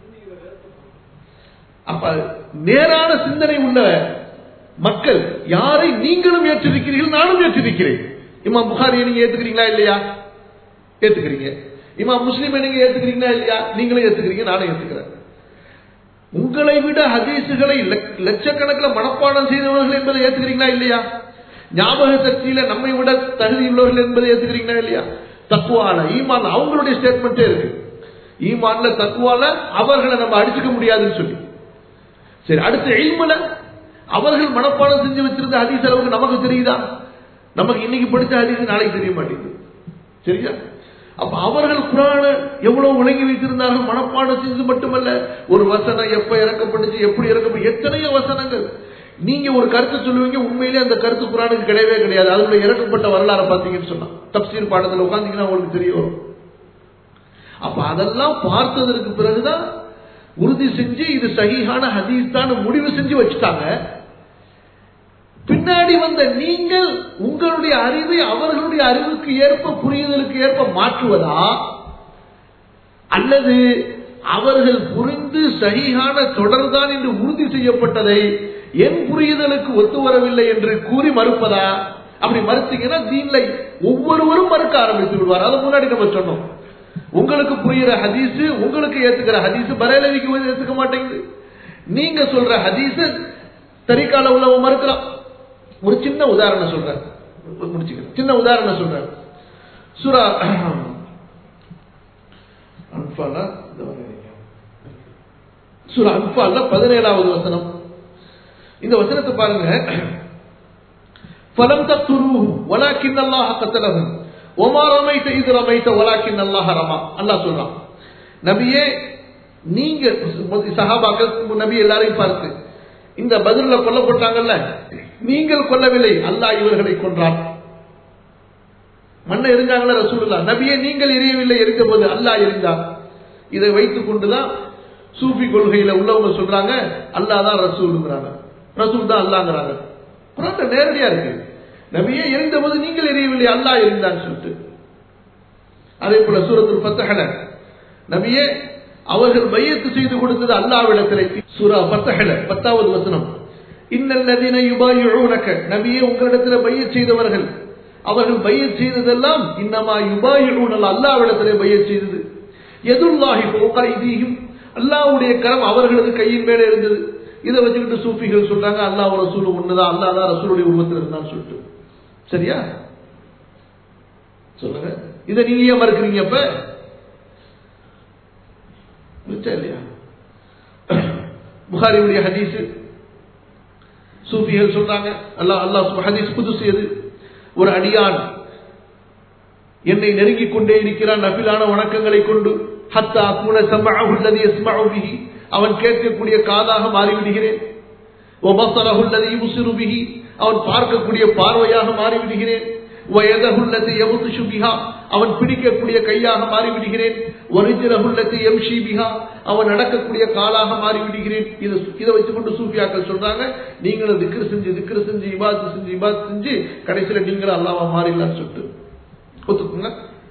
A: அப்ப நேரான சிந்தனை உள்ள மக்கள் யாரை நீங்களும் ஏற்றிருக்கிறீர்கள் நானும் ஏற்றிருக்கிறேன் இமாம் புகாரியை நீங்க ஏத்துக்கிறீங்களா இல்லையா ஏத்துக்கிறீங்க இமாம் முஸ்லிமை நீங்க ஏத்துக்கிறீங்களா இல்லையா நீங்களும் ஏத்துக்கிறீங்க நானும் ஏத்துக்கிறேன் உங்களை விட ஹதீசுகளை லட்ச- லட்சக்கணக்கில் மனப்பாடம் செய்தவர்கள் என்பதை ஏத்துக்கிறீங்களா இல்லையா ஞாபக சக்தியில நம்மை விட தகுதி உள்ளவர்கள் என்பதை ஏத்துக்கிறீங்களா இல்லையா தக்குவால ஈமான் அவங்களுடைய ஸ்டேட்மெண்ட்டே இருக்கு ஈமான்ல தக்குவால அவர்களை நம்ம அடிச்சுக்க முடியாதுன்னு சொல்லி சரி அடுத்த இல்முல அவர்கள் மனப்பாடம் செஞ்சு வச்சிருந்த ஹதீஸ் அளவுக்கு நமக்கு தெரியுதா நமக்கு இன்னைக்கு படிச்ச ஹதீஸ் நாளைக்கு தெரிய மாட்டேங்குது சரியா அப்ப அவர்கள் குரான எவ்வளவு விளங்கி வைத்திருந்தார்கள் மனப்பாடம் செஞ்சது மட்டுமல்ல ஒரு வசனம் எப்ப இறக்கப்பட்டுச்சு எப்படி இறக்கப்பட்டு எத்தனையோ வசனங்கள் நீங்க ஒரு கருத்து சொல்லுவீங்க உண்மையிலே அந்த கருத்து குரானுக்கு கிடையவே கிடையாது அதுல இறக்கப்பட்ட வரலாறை பார்த்தீங்கன்னு சொன்னா தப்சீர் பாடத்துல உட்காந்தீங்கன்னா உங்களுக்கு தெரிய வரும் அப்ப அதெல்லாம் பார்த்ததற்கு பிறகுதான் உறுதி செஞ்சு இது சகிஹான ஹதீஸ் தான் முடிவு செஞ்சு வச்சுட்டாங்க பின்னாடி வந்த நீங்கள் உங்களுடைய அறிவை அவர்களுடைய அறிவுக்கு ஏற்ப புரியுதலுக்கு ஏற்ப மாற்றுவதா அல்லது அவர்கள் புரிந்து சரியான தொடர்தான் என்று உறுதி செய்யப்பட்டதை என் புரியுதலுக்கு ஒத்து வரவில்லை என்று கூறி மறுப்பதா அப்படி மறுத்தீங்கன்னா தீன்ல ஒவ்வொருவரும் மறுக்க ஆரம்பித்து விடுவார் அதை முன்னாடி நம்ம சொன்னோம் உங்களுக்கு புரியுற ஹதீஸ் உங்களுக்கு ஏத்துக்கிற ஹதீஸ் பரேலவிக்கு ஏத்துக்க மாட்டேங்குது நீங்க சொல்ற ஹதீஸ் தரிக்கால உள்ளவன் மறுக்கிறான் ஒரு சின்ன உதாரணம் சொல்றேன் முடிச்சுக்கிறேன் சின்ன உதாரணம் சொல்றேன் சுரா அன்பாலா சுரா அன்பால பதினேழாவது வசனம் இந்த வசனத்தை பாருங்க ஃபலம் தக்துருஹு வலாக்கின் அல்லாஹ் கத்தலஹு ஒமா ரமைத்த இது ரமைத்த வலாக்கின் அல்லாஹ் ரமா அல்லாஹ் சொல்றான் நபியே நீங்க சஹாபாக்கள் நபி எல்லாரையும் பார்த்து இந்த பதில கொல்லப்பட்டாங்கல்ல நீங்கள் கொல்லவில்லை அல்லாஹ் இவர்களை கொன்றான் மண்ணை எரிஞ்சாங்களா ரசூலுல்லா நபியே நீங்கள் எரியவில்லை எரிந்த போது அல்லாஹ் எரிந்தான் இதை வைத்துக் கொண்டுதான் சூஃபி கொள்கையில உள்ளவங்க சொல்றாங்க அல்லாஹ் தான் ரசூலுங்கிறாங்க ரசூல் தான் அல்லாங்கிறாங்க குரான்ல நேரடியா இருக்கு நபியே எரிந்த போது நீங்கள் எரியவில்லை அல்லாஹ் எரிந்தான்னு சொல்லிட்டு அதே போல சூரத்தில் பத்தகல நபியே அவர்கள் மையத்து செய்து கொடுத்தது அல்லாவிடத்திலே சூரா பத்தகல பத்தாவது வசனம் இன்னல்லதீன யுபாயுனக நபியே உங்களிடத்தில் பைய செய்தவர்கள் அவர்கள் பைய செய்ததெல்லாம் இன்னமா யுபாயுனல் அல்லாவிடத்திலே பைய செய்தது எதுல்லாஹி போகாயிதீயும் அல்லாவுடைய கரம் அவர்களது கையின் மேலே இருந்தது இதை வச்சுக்கிட்டு சூஃபிகள் சொல்றாங்க அல்லாஹ் ரசூல் ஒண்ணுதான் அல்லா தான் ரசூலுடைய உருவத்தில் இருந்தான்னு சொல்லிட்டு சரியா சொல்லுங்க இதை நீங்க ஏன் மறுக்கிறீங்க அப்ப இல்லையா புகாரியுடைய ஹதீஸ் சூஃபிகள் சொல்றாங்க அல்லாஹ் அல்லாஹ் ஹதீஸ் புதுசு எது ஒரு அடியான் என்னை நெருங்கிக் கொண்டே இருக்கிறான் நபிலான வணக்கங்களை கொண்டு ஹத்தா அக்குன சம்மாஹுல்லதி யஸ்மஉ அவன் கேட்கக்கூடிய காதாக மாறிவிடுகிறேன் ஒபசரஹுல்லதி யுப்சிரு பிஹி அவன் பார்க்கக்கூடிய பார்வையாக மாறிவிடுகிறேன் வயதகுல்லதி யமுது பிஹா அவன் பிடிக்கக்கூடிய கையாக மாறிவிடுகிறேன் ஒரிஜினகுல்லதி எம்ஷி பிஹா அவன் நடக்கக்கூடிய காலாக மாறிவிடுகிறேன் இதை இதை வச்சுக்கொண்டு சூஃபியாக்கள் சொல்றாங்க நீங்களும் திக்ரு செஞ்சு திக்ரு செஞ்சு இபாத்து செஞ்சு இபாத்து செஞ்சு கடைசியில நீங்களும் அல்லாவா மாறிடலாம்னு சொல்லிட்டு ஒத்துக்குங்க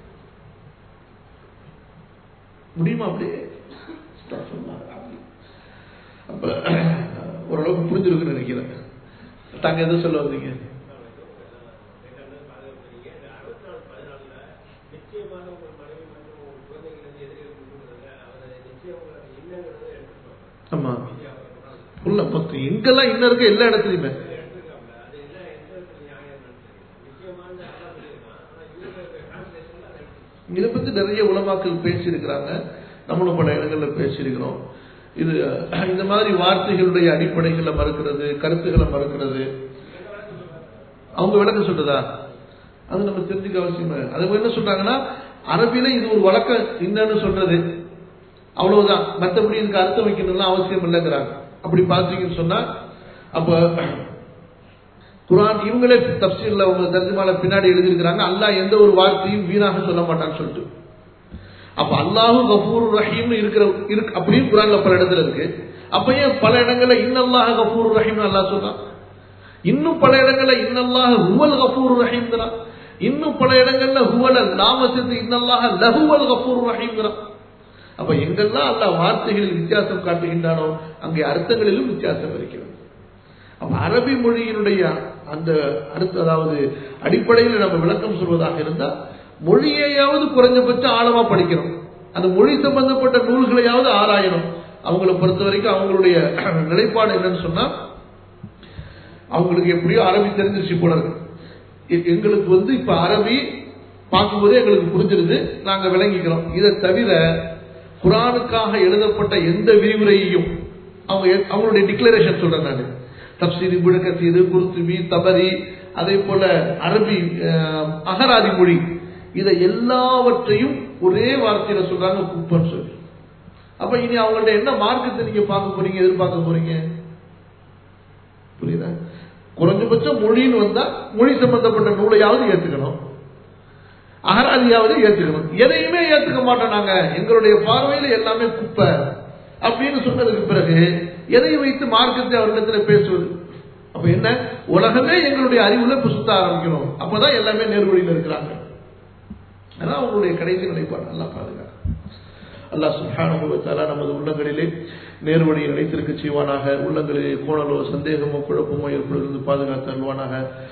A: முடியுமா அப்படியே அப்ப ஓரளவுக்கு புரிஞ்சிருக்குன்னு நினைக்கிறேன் தாங்க எதுவும் சொல்ல வந்தீங்க ஆமா உள்ள பத்து எங்கெல்லாம் இன்னும் இருக்கு எல்லா இடத்துலயுமே இதை பத்தி நிறைய உலமாக்கள் பேசியிருக்கிறாங்க நம்மளும் பல இடங்கள்ல பேசியிருக்கிறோம் இது இந்த மாதிரி வார்த்தைகளுடைய அடிப்படைகளை மறுக்கிறது கருத்துக்களை மறுக்கிறது அவங்க விளக்க சொல்றதா அது நம்ம தெரிஞ்சுக்க அவசியம் இல்லை அது என்ன சொல்றாங்கன்னா அரபியில இது ஒரு வழக்கம் என்னன்னு சொல்றது அவ்வளவுதான் மற்றபடி இதுக்கு அர்த்தம் வைக்கணும்லாம் அவசியம் இல்லைங்கிறாங்க அப்படி பார்த்தீங்கன்னு சொன்னா அப்ப குரான் இவங்களே தப்சீல்ல உங்க தர்ஜமால பின்னாடி எழுதியிருக்கிறாங்க அல்லாஹ் எந்த ஒரு வார்த்தையும் வீணாக சொல்ல மாட்டான்னு சொல்லிட்டு அப்ப அல்லாஹு கபூர் ரஹீம்னு இருக்கிற இருக்கு அப்படியும் குரான்ல பல இடத்துல இருக்கு அப்ப ஏன் பல இடங்கள்ல இன்னல்லாஹ கபூர் ரஹீம் அல்லாஹ் சொல்றான் இன்னும் பல இடங்கள்ல இன்னல்லாஹ ஹுவல் கபூர் ரஹீம்ங்கிறான் இன்னும் பல இடங்கள்ல ஹுவல நாம சேர்த்து இன்னல்லாஹ லஹுவல் கபூர் ரஹீம்ங்கிறான் அப்ப எங்கெல்லாம் அல்லாஹ் வார்த்தைகளில் வித்தியாசம் காட்டுகின்றானோ அங்கே அர்த்தங்களிலும் வித்தியாசம் இருக்கிறது அப்ப அரபி மொழியினுடைய அந்த அடுத்த அதாவது அடிப்படையில் நம்ம விளக்கம் சொல்வதாக இருந்தா மொழியையாவது குறைஞ்சபட்சம் ஆழமா படிக்கணும் அந்த மொழி சம்பந்தப்பட்ட நூல்களையாவது ஆராயணும் அவங்களை பொறுத்த வரைக்கும் அவங்களுடைய நிலைப்பாடு என்னன்னு சொன்னா அவங்களுக்கு எப்படியோ அரபி தெரிஞ்சிருச்சு போல இருக்கு எங்களுக்கு வந்து இப்ப அரபி பார்க்கும்போதே எங்களுக்கு புரிஞ்சிருது நாங்க விளங்கிக்கிறோம் இதை தவிர குரானுக்காக எழுதப்பட்ட எந்த விரிவுரையையும் அவங்க அவங்களுடைய டிக்ளரேஷன் சொல்றேன் நான் தப்சீரி புழக்கசீரு குருத்துபி தபரி அதே போல அரபி அகராதி மொழி இதை எல்லாவற்றையும் ஒரே வார்த்தையில சொல்றாங்க குப்பன்னு சொல்லி அப்ப இனி அவங்கள்ட்ட என்ன மார்க்கத்தை நீங்க பார்க்க போறீங்க எதிர்பார்க்க போறீங்க புரியுதா குறைஞ்சபட்சம் மொழின்னு வந்தா மொழி சம்பந்தப்பட்ட நூலையாவது ஏத்துக்கணும் அகராதியாவது ஏத்துக்கணும் எதையுமே ஏத்துக்க மாட்டோம் நாங்க எங்களுடைய பார்வையில எல்லாமே குப்பை அப்படின்னு சொன்னதுக்கு பிறகு எதை வைத்து மார்க்கத்தை அவர்களிடத்தில் பேசுவது அப்ப என்ன உலகமே எங்களுடைய அறிவுல இப்ப சுத்த ஆரம்பிக்கணும் அப்பதான் எல்லாமே நேர்வழியில் இருக்கிறாங்க அதான் அவங்களுடைய கடைசி நிலைப்பாடு நல்லா பாதுகாக்க அல்லாஹ் சுப்ஹானஹு வ தஆலா நமது உள்ளங்களிலே நேர்வழியை நிலைத்திருக்க செய்வானாக உள்ளங்களிலே கோணலோ சந்தேகமோ குழப்பமோ ஏற்படுவது பாதுகாத்து அல்வானாக